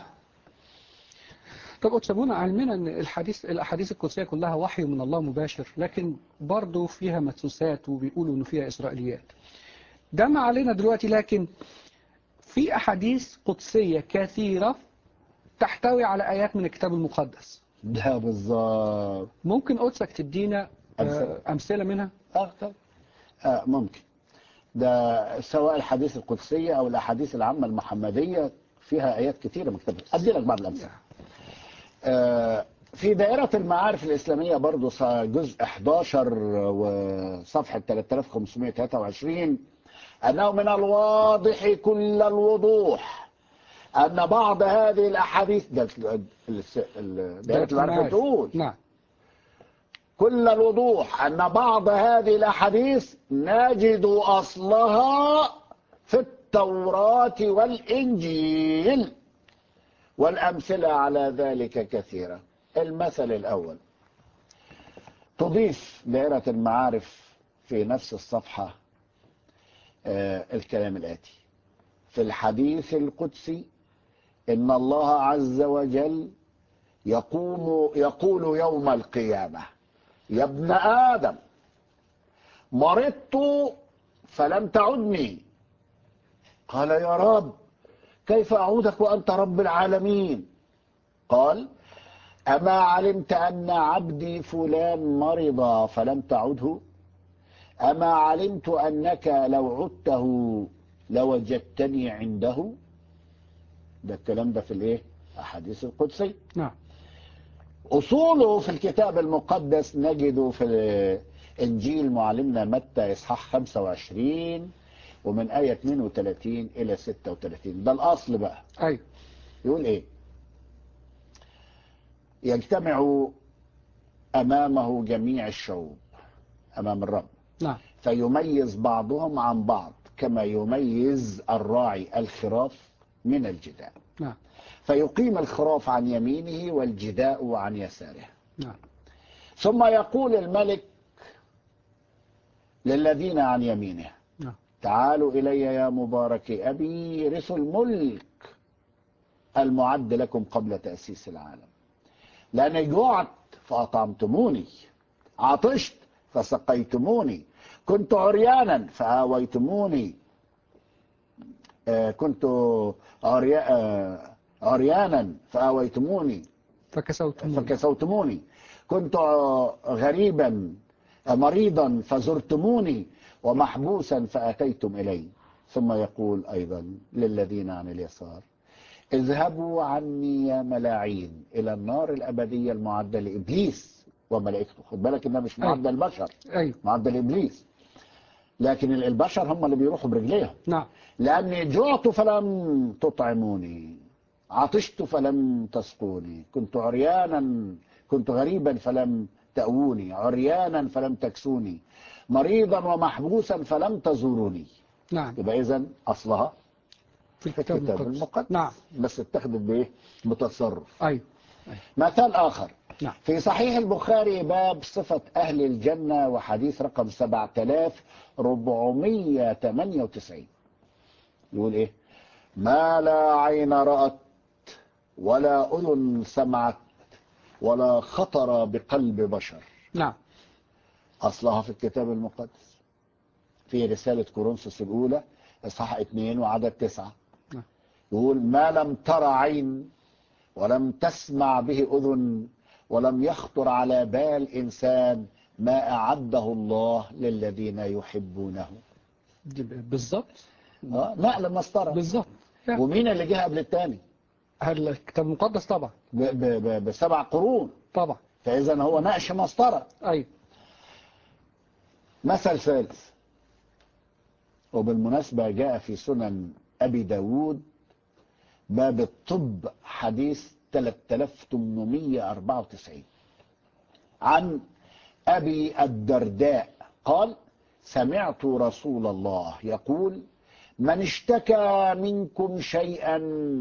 طب أتسابونا علمنا أن الحديث الأحاديث القدسية كلها وحي من الله مباشر لكن برضه فيها مدسوسات وبيقولوا أنه فيها إسرائيليات ده ما علينا دلوقتي لكن في أحاديث قدسية كثيرة تحتوي على آيات من الكتاب المقدس
ده بالظبط
ممكن قدسك تدينا آه،
أمثلة.
أمثلة منها
آه طبعا آه ممكن ده سواء الحديث القدسية أو الأحاديث العامة المحمدية فيها آيات كثيرة مكتوبة أدي لك بعض الأمثلة آه، في دائرة المعارف الإسلامية برضو ص- جزء 11 وصفحة 3523 أنه من الواضح كل الوضوح أن بعض هذه الأحاديث ده ال- ال- ال- دائرة المعارف بتقول
نعم
كل الوضوح أن بعض هذه الأحاديث نجد أصلها في التوراة والإنجيل والأمثلة على ذلك كثيرة المثل الأول تضيف دائرة المعارف في نفس الصفحة آه، الكلام الآتي في الحديث القدسي إن الله عز وجل يقوم يقول يوم القيامة يا ابن آدم مرضت فلم تعدني قال يا رب كيف أعودك وأنت رب العالمين قال أما علمت أن عبدي فلان مرض فلم تعده أما علمت أنك لو عدته لوجدتني عنده ده الكلام ده في الايه أحاديث القدسي
نعم
أصوله في الكتاب المقدس نجده في إنجيل معلمنا متى إصحاح 25 ومن آية 32 إلى 36 ده الأصل بقى
أيوه
يقول إيه يجتمع أمامه جميع الشعوب أمام الرب
نعم
فيميز بعضهم عن بعض كما يميز الراعي الخراف من الجداء
نعم
فيقيم الخراف عن يمينه والجداء عن يساره
نعم
ثم يقول الملك للذين عن يمينه
نعم
تعالوا إلي يا مبارك أبي رثوا الملك المعد لكم قبل تأسيس العالم لأني جوعت فأطعمتموني عطشت فسقيتموني كنت عريانا فآويتموني آه، كنت عريا آه، عريانا فآويتموني
فكسوتم
فكسوتموني كنت غريبا مريضا فزرتموني ومحبوسا فأتيتم إلي ثم يقول أيضا للذين عن اليسار اذهبوا عني يا ملاعين إلى النار الأبدية المعدة لإبليس وملائكته خد بالك إنها مش معدة البشر
أيوه
معدة لإبليس لكن البشر هم اللي بيروحوا برجليهم
نعم
لأني جعت فلم تطعموني عطشت فلم تسقوني كنت عريانا كنت غريبا فلم تأووني عريانا فلم تكسوني مريضا ومحبوسا فلم تزوروني
نعم
يبقى إذا أصلها
في
في
الكتاب
الكتاب
المقدس
المقدس
نعم
بس اتخذت بإيه بتصرف
أيوه
مثال آخر
نعم
في صحيح البخاري باب صفة أهل الجنة وحديث رقم 7498 يقول إيه ما لا عين رأت ولا أذن سمعت ولا خطر بقلب بشر
نعم
أصلها في الكتاب المقدس في رسالة كورنثوس الأولى إصحاح 2 وعدد 9
نعم.
يقول ما لم ترى عين ولم تسمع به أذن ولم يخطر على بال إنسان ما أعده الله للذين يحبونه
دي ب- بالظبط
آه، نقل مسطرة
بالظبط يعني
ومين اللي جه قبل الثاني
هل الكتاب المقدس طبعا
ب- ب- ب- بسبع قرون
طبعا
فإذا هو نقش مسطرة
أيوه
مثل ثالث وبالمناسبة جاء في سنن أبي داود باب الطب حديث 3894 عن أبي الدرداء قال سمعت رسول الله يقول من اشتكى منكم شيئا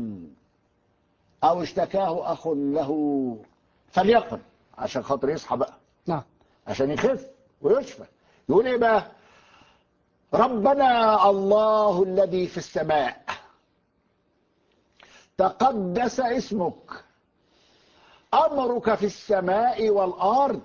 أو اشتكاه أخ له فليقل عشان خاطر يصحى بقى
نعم
عشان يخف ويشفى يقول ايه بقى ربنا الله الذي في السماء تقدس اسمك امرك في السماء والارض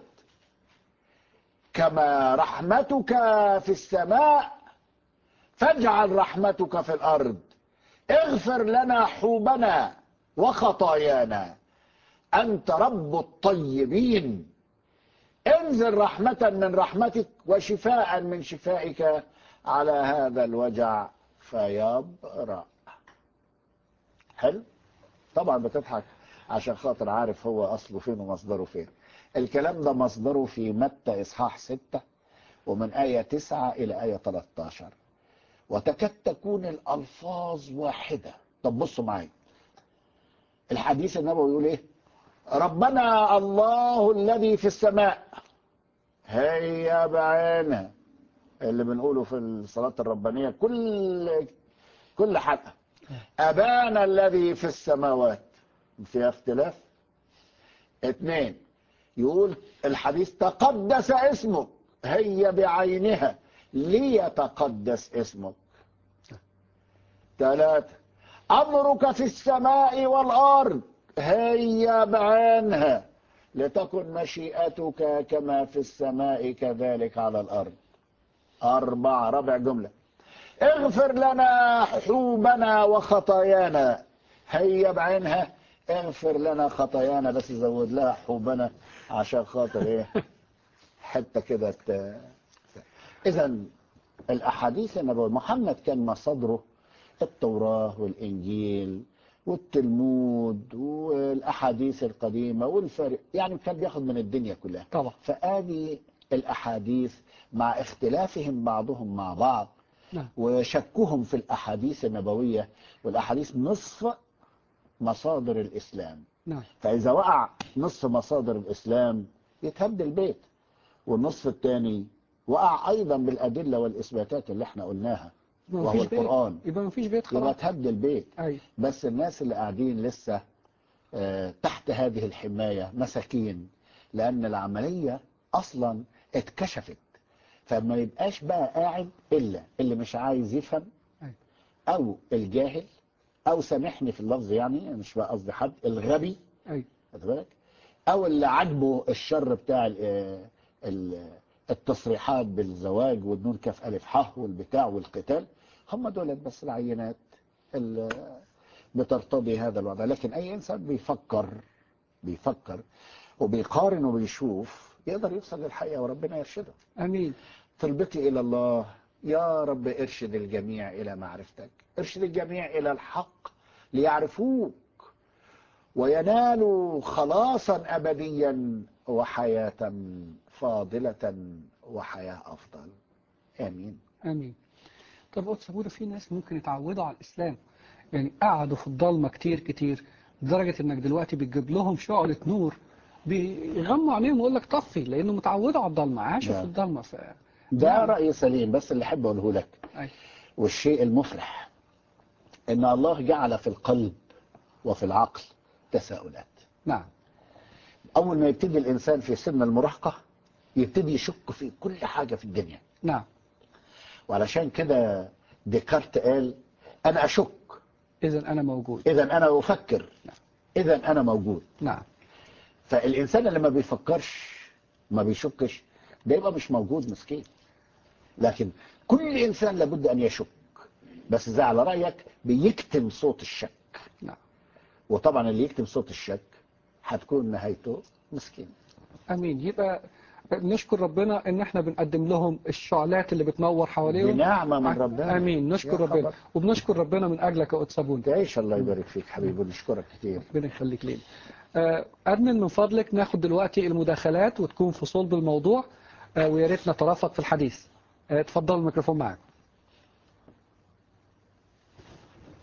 كما رحمتك في السماء فاجعل رحمتك في الارض اغفر لنا حوبنا وخطايانا انت رب الطيبين انزل رحمة من رحمتك وشفاء من شفائك على هذا الوجع فيبرأ حلو طبعا بتضحك عشان خاطر عارف هو أصله فين ومصدره فين الكلام ده مصدره في متى إصحاح 6 ومن آية 9 إلى آية 13 وتكاد تكون الألفاظ واحدة طب بصوا معايا الحديث النبوي يقول إيه ربنا الله الذي في السماء هي بعينها اللي بنقوله في الصلاة الربانية كل كل حلقة أبانا الذي في السماوات فيها اختلاف اثنين يقول الحديث تقدس اسمك هي بعينها ليتقدس اسمك ثلاثة أمرك في السماء والأرض هي بعينها لتكن مشيئتك كما في السماء كذلك على الأرض أربعة ربع جملة اغفر لنا حوبنا وخطايانا هي بعينها اغفر لنا خطايانا بس زود لها حوبنا عشان خاطر ايه حتى كده ت... اذا الاحاديث النبويه محمد كان مصادره التوراه والانجيل والتلمود والاحاديث القديمه والفرق يعني كان بياخد من الدنيا كلها
طبعا
فادي الاحاديث مع اختلافهم بعضهم مع بعض
نعم
وشكهم في الاحاديث النبويه والاحاديث نصف مصادر الاسلام
نعم
فاذا وقع نصف مصادر الاسلام يتهد البيت والنصف الثاني وقع ايضا بالادله والاثباتات اللي احنا قلناها
يبقى
وهو
مفيش بيت
القرآن.
يبقى مفيش بيت
يبقى
خلاص
تهد البيت
ايوه
بس الناس اللي قاعدين لسه آه، تحت هذه الحماية مساكين لأن العملية أصلا اتكشفت فما يبقاش بقى قاعد إلا اللي مش عايز يفهم
أيوة.
أو الجاهل أو سامحني في اللفظ يعني أنا مش بقى قصدي حد الغبي
ايوه
خد بالك أو اللي عاجبه الشر بتاع ال- آه، ال- التصريحات بالزواج والنون كاف ألف ح والبتاع والقتال هم دول بس العينات اللي بترتضي هذا الوضع لكن أي إنسان بيفكر بيفكر وبيقارن وبيشوف يقدر يوصل للحقيقة وربنا يرشده
امين
طلبتي إلى الله يا رب ارشد الجميع إلى معرفتك ارشد الجميع إلى الحق ليعرفوك وينالوا خلاصا أبديا وحياة فاضلة وحياة أفضل آمين
امين طب قدس ابونا في ناس ممكن يتعودوا على الاسلام يعني قعدوا في الضلمه كتير كتير لدرجه انك دلوقتي بتجيب لهم شعله نور بيغموا عينيهم ويقول لك طفي لانه متعودوا على الضلمه عاشوا
نعم.
في الضلمه ف
ده
نعم.
رأي سليم بس اللي أحب أقوله لك
أيوة.
والشيء المفرح إن الله جعل في القلب وفي العقل تساؤلات
نعم
أول ما يبتدي الإنسان في سن المراهقة يبتدي يشك في كل حاجة في الدنيا
نعم
وعلشان كده ديكارت قال أنا أشك
اذا انا موجود
إذا أنا أفكر إذا أنا موجود
نعم
فالإنسان اللي ما بيفكرش ما بيشكش ده يبقى مش موجود مسكين لكن كل إنسان لابد أن يشك بس زي على رأيك بيكتم صوت الشك
نعم
وطبعا اللي يكتم صوت الشك هتكون نهايته مسكين
امين يبقى نشكر ربنا ان احنا بنقدم لهم الشعلات اللي بتنور حواليهم
بنعمة من ربنا
امين نشكر
يا
ربنا
خبر.
وبنشكر ربنا من اجلك يا قدس ابونا
تعيش الله يبارك فيك حبيبي ونشكرك كتير
ربنا يخليك لينا آه، أدمن من فضلك ناخد دلوقتي المداخلات وتكون في صلب الموضوع آه، ويا ريت نترافق في الحديث آه، اتفضل الميكروفون معاك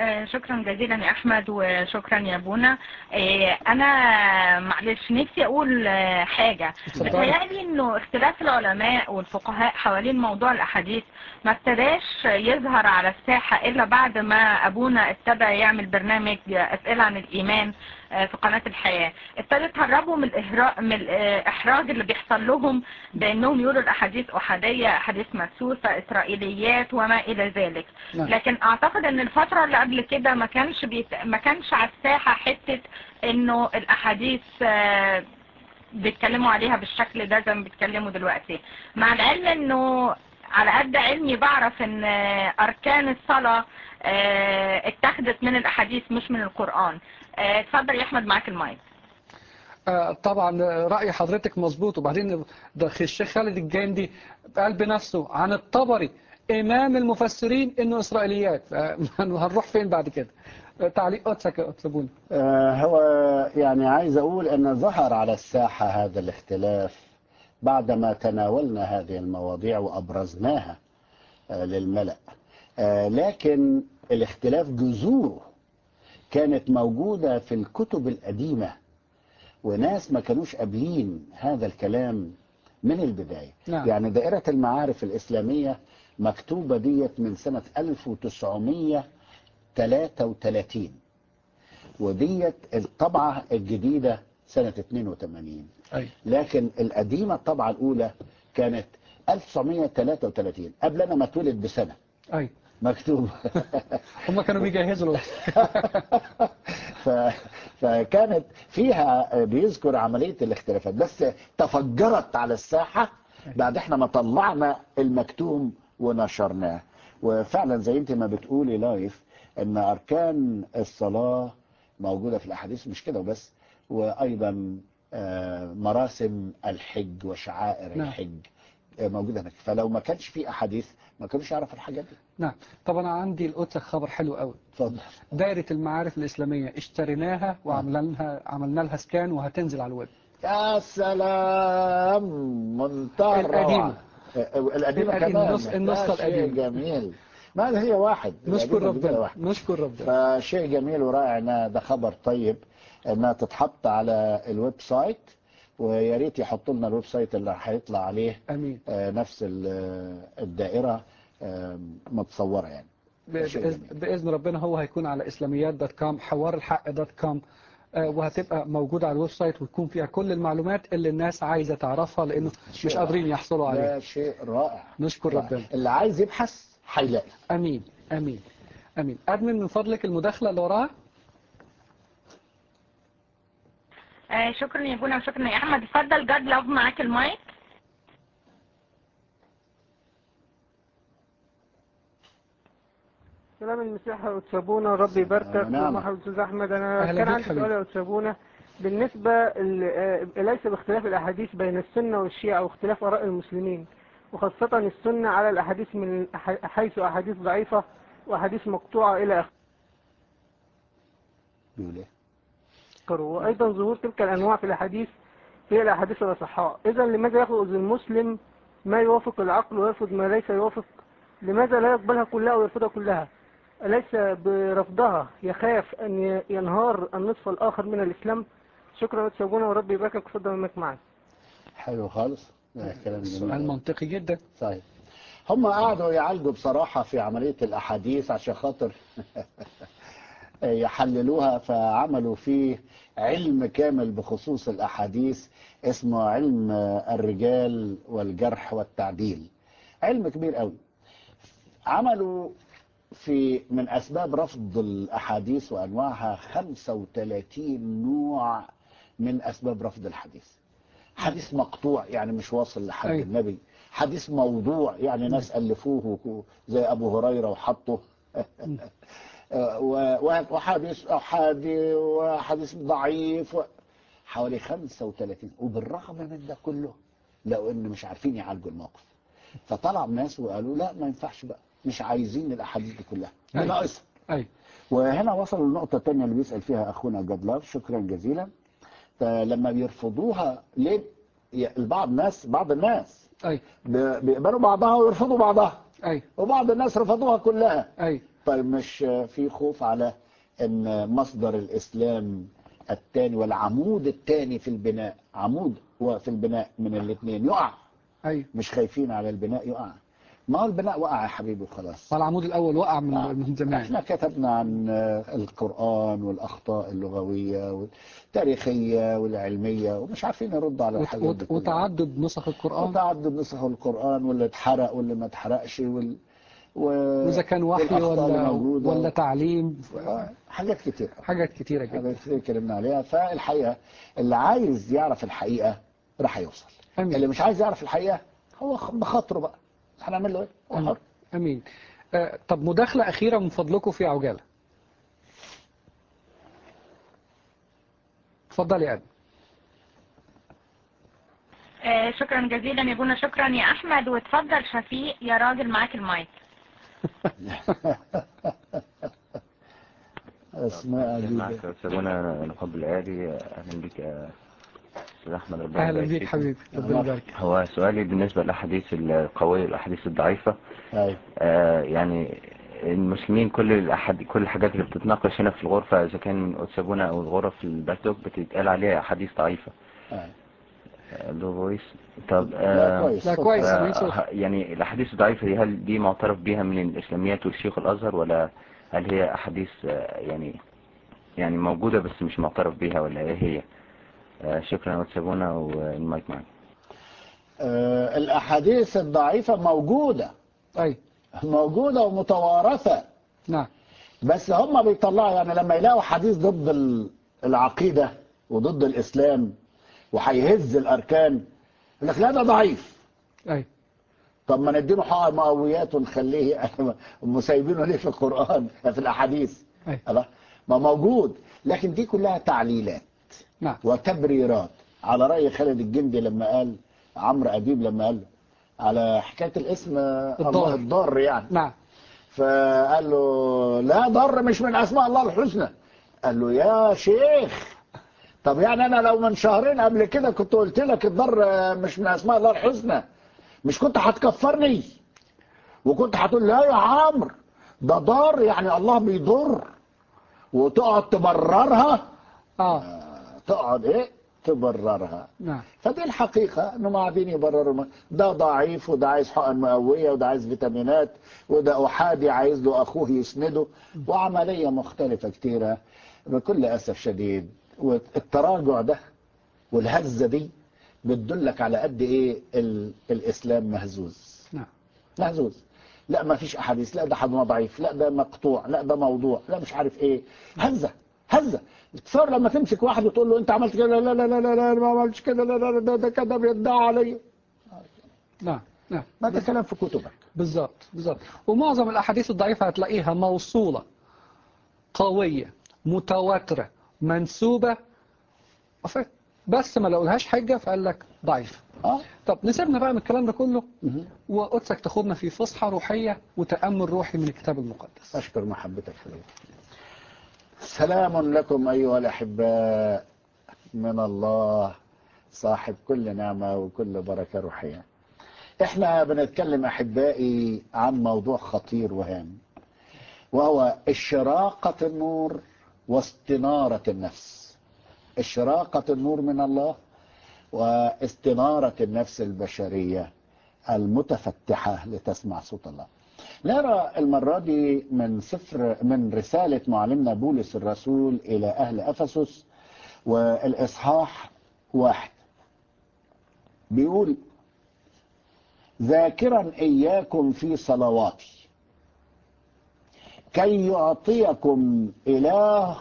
آه، شكرا جزيلا يا احمد وشكرا يا بونا آه، انا معلش نفسي اقول آه، حاجة
اتفضلي.
بتهيألي انه اختلاف العلماء والفقهاء حوالين موضوع الاحاديث ما ابتداش يظهر على الساحة الا بعد ما ابونا ابتدى يعمل برنامج اسئلة عن الايمان آه، في قناة الحياة ابتدوا يتهربوا من الإهراء من الإحراج اللي بيحصل لهم بأنهم يقولوا الأحاديث أحادية أحاديث مدسوسة إسرائيليات وما إلى ذلك
نعم.
لكن أعتقد أن الفترة اللي قبل كده ما كانش بيت... ما كانش على الساحة حتة إنه الأحاديث آه، بيتكلموا عليها بالشكل ده زي ما بيتكلموا دلوقتي مع العلم إنه على قد علمي بعرف ان آه، اركان الصلاة آه، اتخذت من الاحاديث مش من القرآن آه، اتفضل يا احمد معاك المايك
آه، طبعا رأي حضرتك مظبوط وبعدين ده الشيخ خالد الجندي قال بنفسه عن الطبري إمام المفسرين إنه إسرائيليات هنروح فين بعد كده آه، تعليق قدسك يا قدس بونا
آه، هو يعني عايز أقول أن ظهر على الساحة هذا الاختلاف بعدما تناولنا هذه المواضيع وأبرزناها آه، للملأ آه، لكن الاختلاف جذوره كانت موجودة في الكتب القديمة وناس ما كانوش قابلين هذا الكلام من البداية
نعم.
يعني دائرة المعارف الإسلامية مكتوبة ديت من سنة 1933 وديت الطبعة الجديدة سنة 82
أي
لكن القديمة الطبعة الأولى كانت 1933 قبل أنا ما اتولد بسنة
أي
مكتوب
هم كانوا بيجهزوا له
ف... فكانت فيها بيذكر عملية الاختلافات بس تفجرت على الساحة بعد احنا ما طلعنا المكتوم ونشرناه وفعلا زي انت ما بتقولي لايف ان اركان الصلاة موجودة في الاحاديث مش كده وبس وايضا آه، مراسم الحج وشعائر
نعم.
الحج آه، موجودة هناك فلو ما كانش في احاديث ما كانوش يعرفوا الحاجات دي
نعم طب أنا عندي القدس خبر حلو قوي
اتفضل
دائرة المعارف الإسلامية اشتريناها وعملنا لها عملنا لها سكان وهتنزل على الويب
يا سلام منتهى
القديمة.
الروعة القديمة
القديمة،
كمان
النسخ- النسخة
ده شيء
القديمة.
جميل ما هي واحد
نشكر
القديمة والجديدة
ربنا
واحد.
نشكر ربنا
فشيء جميل ورائع انها ده خبر طيب انها تتحط على الويب سايت ويا ريت يحطوا لنا الويب سايت اللي هيطلع عليه
أمين
آه، نفس ال- الدائرة آه، متصورة يعني شيء
بإذن,
جميل.
بإذن ربنا هو هيكون على إسلاميات دوت كوم حوار الحق دوت كوم آه، وهتبقى موجودة على الويب سايت وتكون فيها كل المعلومات اللي الناس عايزة تعرفها لأنه مش
شيء
قادرين يحصلوا عليها
ده شيء رائع
نشكر
رائع.
ربنا
اللي عايز يبحث هيلاقي
أمين أمين أمين أدمن من فضلك المداخلة اللي وراها
آه، شكرا يا بونا وشكرا يا احمد اتفضل جاد لاف معاك المايك
سلام المسيح يا أتسابونا ربي يباركك
ونعم.
ومرحبا أستاذ أحمد أنا
أهلا
كان
بك
عندي
حبيبي.
سؤال يا أتسابونا بالنسبة ل- آه، ليس باختلاف الأحاديث بين السنة والشيعة واختلاف آراء المسلمين وخاصة السنة على الأحاديث من ح- حيث أحاديث ضعيفة وأحاديث مقطوعة إلى
بيقول ايه
آخره وأيضا ظهور تلك الأنواع في الأحاديث هي الأحاديث الأصحاء إذا لماذا يأخذ المسلم ما يوافق العقل ويرفض ما ليس يوافق لماذا لا يقبلها كلها ويرفضها كلها أليس برفضها يخاف أن ينهار النصف الآخر من الإسلام شكرا وتسابونا وربي يباركك وفضل منك معنا
حلو خالص ده كلام
سؤال
جميل
منطقي جدا
صحيح هم قعدوا يعالجوا بصراحة في عملية الأحاديث عشان خاطر يحللوها فعملوا فيه علم كامل بخصوص الأحاديث اسمه علم الرجال والجرح والتعديل علم كبير قوي عملوا في من أسباب رفض الأحاديث وأنواعها 35 نوع من أسباب رفض الحديث حديث مقطوع يعني مش واصل لحد
أيوة.
النبي حديث موضوع يعني ناس ألفوه وكو- زي أبو هريرة وحطه و- و- وحديث أحادي وحديث ضعيف و- حوالي 35 وبالرغم من ده كله لقوا إن مش عارفين يعالجوا الموقف فطلع ناس وقالوا لا ما ينفعش بقى مش عايزين الأحاديث دي كلها دي
أيوة.
ناقصة
أي
وهنا وصلوا للنقطة الثانية اللي بيسأل فيها أخونا جدلاف شكرا جزيلا فلما بيرفضوها ليه ي- البعض ناس بعض الناس
أي
ب- بيقبلوا بعضها ويرفضوا بعضها
أي
وبعض الناس رفضوها كلها
أي
طيب مش في خوف على ان مصدر الاسلام الثاني والعمود الثاني في البناء عمود هو في البناء من الاثنين يقع
ايوه
مش خايفين على البناء يقع ما هو البناء وقع يا حبيبي خلاص
فالعمود الاول وقع من
آه.
من زمان
احنا كتبنا عن القرآن والأخطاء اللغوية والتاريخية والعلمية ومش عارفين نرد على
وت-
الحاجات دي
وت-
كلها.
وتعدد نسخ القرآن
وتعدد نسخ القرآن واللي اتحرق واللي ما اتحرقش وال... و...
واذا كان وحي
والأخطاء اللي
ولا
موجودة.
ولا تعليم
آه، حاجات كتير
حاجات كتيرة جدا
حاجات كتير اتكلمنا عليها فالحقيقة اللي عايز يعرف الحقيقة راح يوصل اللي
امين
مش عايز يعرف الحقيقة هو خ- بخاطره بقى هنعمل له ايه؟ هو
امين
حر
امين آه، طب مداخلة أخيرة من فضلكم في عجالة اتفضلي يا أبي
آه، شكرا جزيلا يا بونا شكرا يا احمد واتفضل شفيق يا راجل معاك المايك
اسماء
معك
عجيبة
يا أستاذ منى الحب الآلي أهلا بك يا أستاذ أحمد ربنا
أهلا
يبارك
بيك
فيك.
حبيبي ربنا يبارك
هو سؤالي بالنسبة للأحاديث القوية والأحاديث الضعيفة
ايوه
آه يعني المسلمين كل الأحد كل الحاجات اللي بتتناقش هنا في الغرفة إذا كان أتسابونا أو الغرف في الباكدوك بتتقال عليها أحاديث ضعيفة
أيوة.
آه، له فويس طب
لا
آه
كويس
لا كويس
آه،
سامعين صوت
ه- يعني الأحاديث الضعيفة دي هل دي معترف بها من الإسلاميات والشيخ الأزهر ولا هل هي أحاديث آه، يعني يعني موجودة بس مش معترف بها ولا إيه هي؟ آه، شكرا وتسابونا والمايك معاك
آه، الأحاديث الضعيفة موجودة
أي
موجودة ومتوارثة
نعم
بس هم بيطلعوا يعني لما يلاقوا حديث ضد ال- العقيدة وضد الإسلام وهيهز الأركان يقول لك لا ده ضعيف
أي
طب ما نديله حق مقويات ونخليه هم سايبينه ليه في القرآن في الأحاديث
أي
الله ما موجود لكن دي كلها تعليلات
نعم
وتبريرات على رأي خالد الجندي لما قال عمرو أديب لما قال على حكاية الاسم
الضار.
الله الضار يعني
نعم
فقال له لا ضر مش من أسماء الله الحسنى قال له يا شيخ طب يعني أنا لو من شهرين قبل كده كنت قلت لك الضر مش من أسماء الله الحسنى مش كنت هتكفرني وكنت هتقول لا يا عمرو ده ضار يعني الله بيضر وتقعد تبررها
آه
تقعد ايه تبررها
نعم
فدي الحقيقة انهم قاعدين يبرروا ما- ده ضعيف وده عايز حقن مقوية وده عايز فيتامينات وده أحادي عايز له أخوه يسنده وعملية مختلفة كتيرة بكل أسف شديد والتراجع ده والهزة دي بتدلك على قد إيه ال... الإسلام مهزوز
نعم
مهزوز لا ما فيش أحاديث لا ده حد ضعيف لا ده مقطوع لا ده موضوع لا مش عارف إيه هزة هزة تصور لما تمسك واحد وتقول له انت عملت كده لا لا لا لا لا, لا ما عملتش كده لا لا لا ده, ده كده بيدعي عليا
نعم نعم
ما ده كلام في كتبك
بالظبط بالظبط ومعظم الأحاديث الضعيفة هتلاقيها موصولة قوية متواترة منسوبة ف- بس ما لقولهاش حجة فقال لك ضعيف
اه
طب نسيبنا بقى من الكلام ده كله
مهم.
وقدسك تاخدنا في فسحة روحية وتأمل روحي من الكتاب المقدس
أشكر محبتك فيه سلام لكم أيها الأحباء من الله صاحب كل نعمة وكل بركة روحية احنا بنتكلم أحبائي عن موضوع خطير وهام وهو إشراقة النور واستنارة النفس إشراقة النور من الله واستنارة النفس البشرية المتفتحة لتسمع صوت الله نرى المرة دي من سفر من رسالة معلمنا بولس الرسول إلى أهل أفسس والإصحاح واحد بيقول ذاكرا إياكم في صلواتي كي يعطيكم إله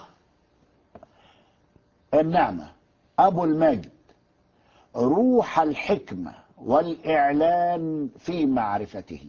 النعمة أبو المجد روح الحكمة والإعلان في معرفته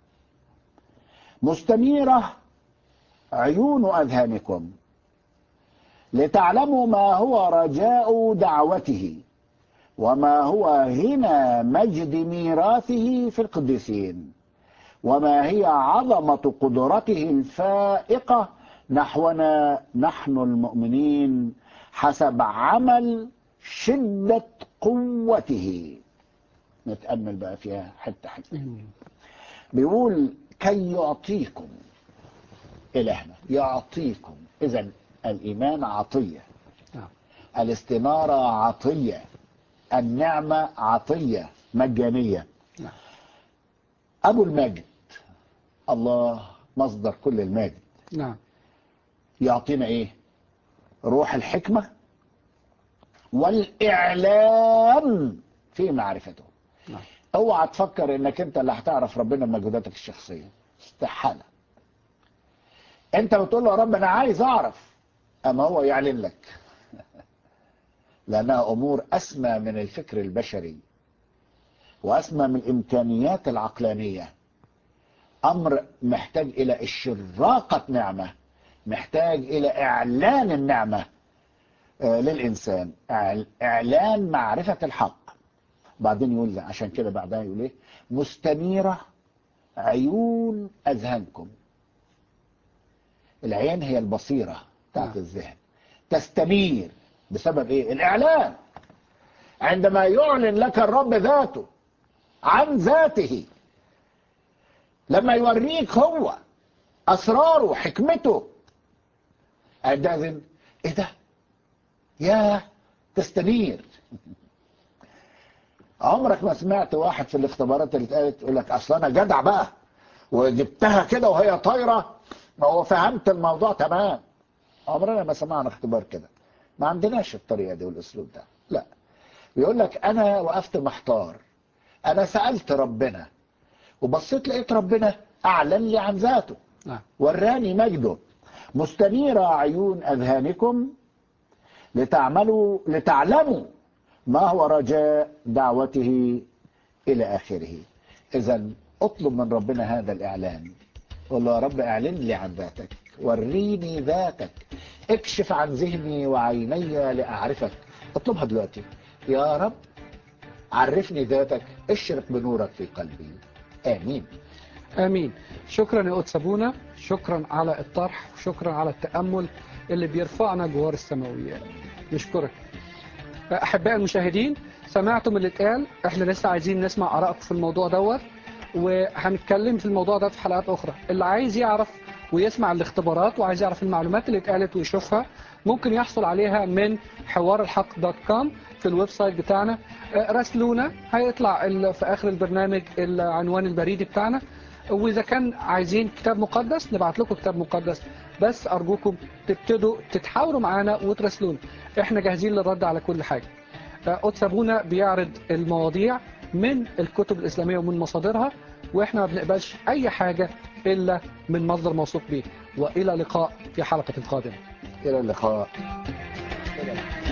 مستنيرة عيون أذهانكم لتعلموا ما هو رجاء دعوته وما هو غنى مجد ميراثه في القديسين وما هي عظمة قدرته الفائقة نحونا نحن المؤمنين حسب عمل شدة قوته نتأمل بقى فيها حتة حتة بيقول كي يعطيكم إلهنا يعطيكم إذا الإيمان عطية
نعم.
الاستنارة عطية النعمة عطية مجانية
نعم.
أبو المجد الله مصدر كل المجد
نعم
يعطينا إيه روح الحكمة والإعلام في معرفته
نعم.
اوعى تفكر انك انت اللي هتعرف ربنا بمجهوداتك الشخصيه استحاله انت بتقول له يا رب انا عايز اعرف اما هو يعلن لك لانها امور اسمى من الفكر البشري واسمى من الامكانيات العقلانيه امر محتاج الى اشراقه نعمه محتاج الى اعلان النعمه آه، للانسان إعل- اعلان معرفه الحق بعدين يقول لي عشان كده بعدها يقول ايه مستنيرة عيون أذهانكم العين هي البصيرة بتاعت
نعم.
الذهن تستنير بسبب ايه الإعلان عندما يعلن لك الرب ذاته عن ذاته لما يوريك هو أسراره حكمته عندئذ ايه ده يا تستنير عمرك ما سمعت واحد في الاختبارات اللي اتقالت يقول لك اصل انا جدع بقى وجبتها كده وهي طايره ما هو فهمت الموضوع تمام عمرنا ما سمعنا اختبار كده ما عندناش الطريقه دي والاسلوب ده لا بيقول لك انا وقفت محتار انا سالت ربنا وبصيت لقيت ربنا اعلن لي عن ذاته
نعم
وراني مجده مستنيرة عيون أذهانكم لتعملوا لتعلموا ما هو رجاء دعوته إلى آخره إذا اطلب من ربنا هذا الإعلان قل له يا رب اعلن لي عن ذاتك وريني ذاتك اكشف عن ذهني وعيني لأعرفك اطلبها دلوقتي يا رب عرفني ذاتك اشرق بنورك في قلبي آمين
امين شكرا يا قدس ابونا شكرا على الطرح وشكرا على التامل اللي بيرفعنا جوار السماويات نشكرك احبائي المشاهدين سمعتم اللي اتقال احنا لسه عايزين نسمع ارائكم في الموضوع دوت وهنتكلم في الموضوع ده في حلقات اخرى اللي عايز يعرف ويسمع الاختبارات وعايز يعرف المعلومات اللي اتقالت ويشوفها ممكن يحصل عليها من حوار الحق دوت كوم في الويب سايت بتاعنا آه، راسلونا هيطلع ال- في اخر البرنامج العنوان البريدي بتاعنا واذا كان عايزين كتاب مقدس نبعت لكم كتاب مقدس بس ارجوكم تبتدوا تتحاوروا معانا وتراسلونا احنا جاهزين للرد على كل حاجه آه، قدس ابونا بيعرض المواضيع من الكتب الاسلاميه ومن مصادرها واحنا ما بنقبلش اي حاجه الا من مصدر موثوق به والى لقاء في حلقه قادمه
إلى اللقاء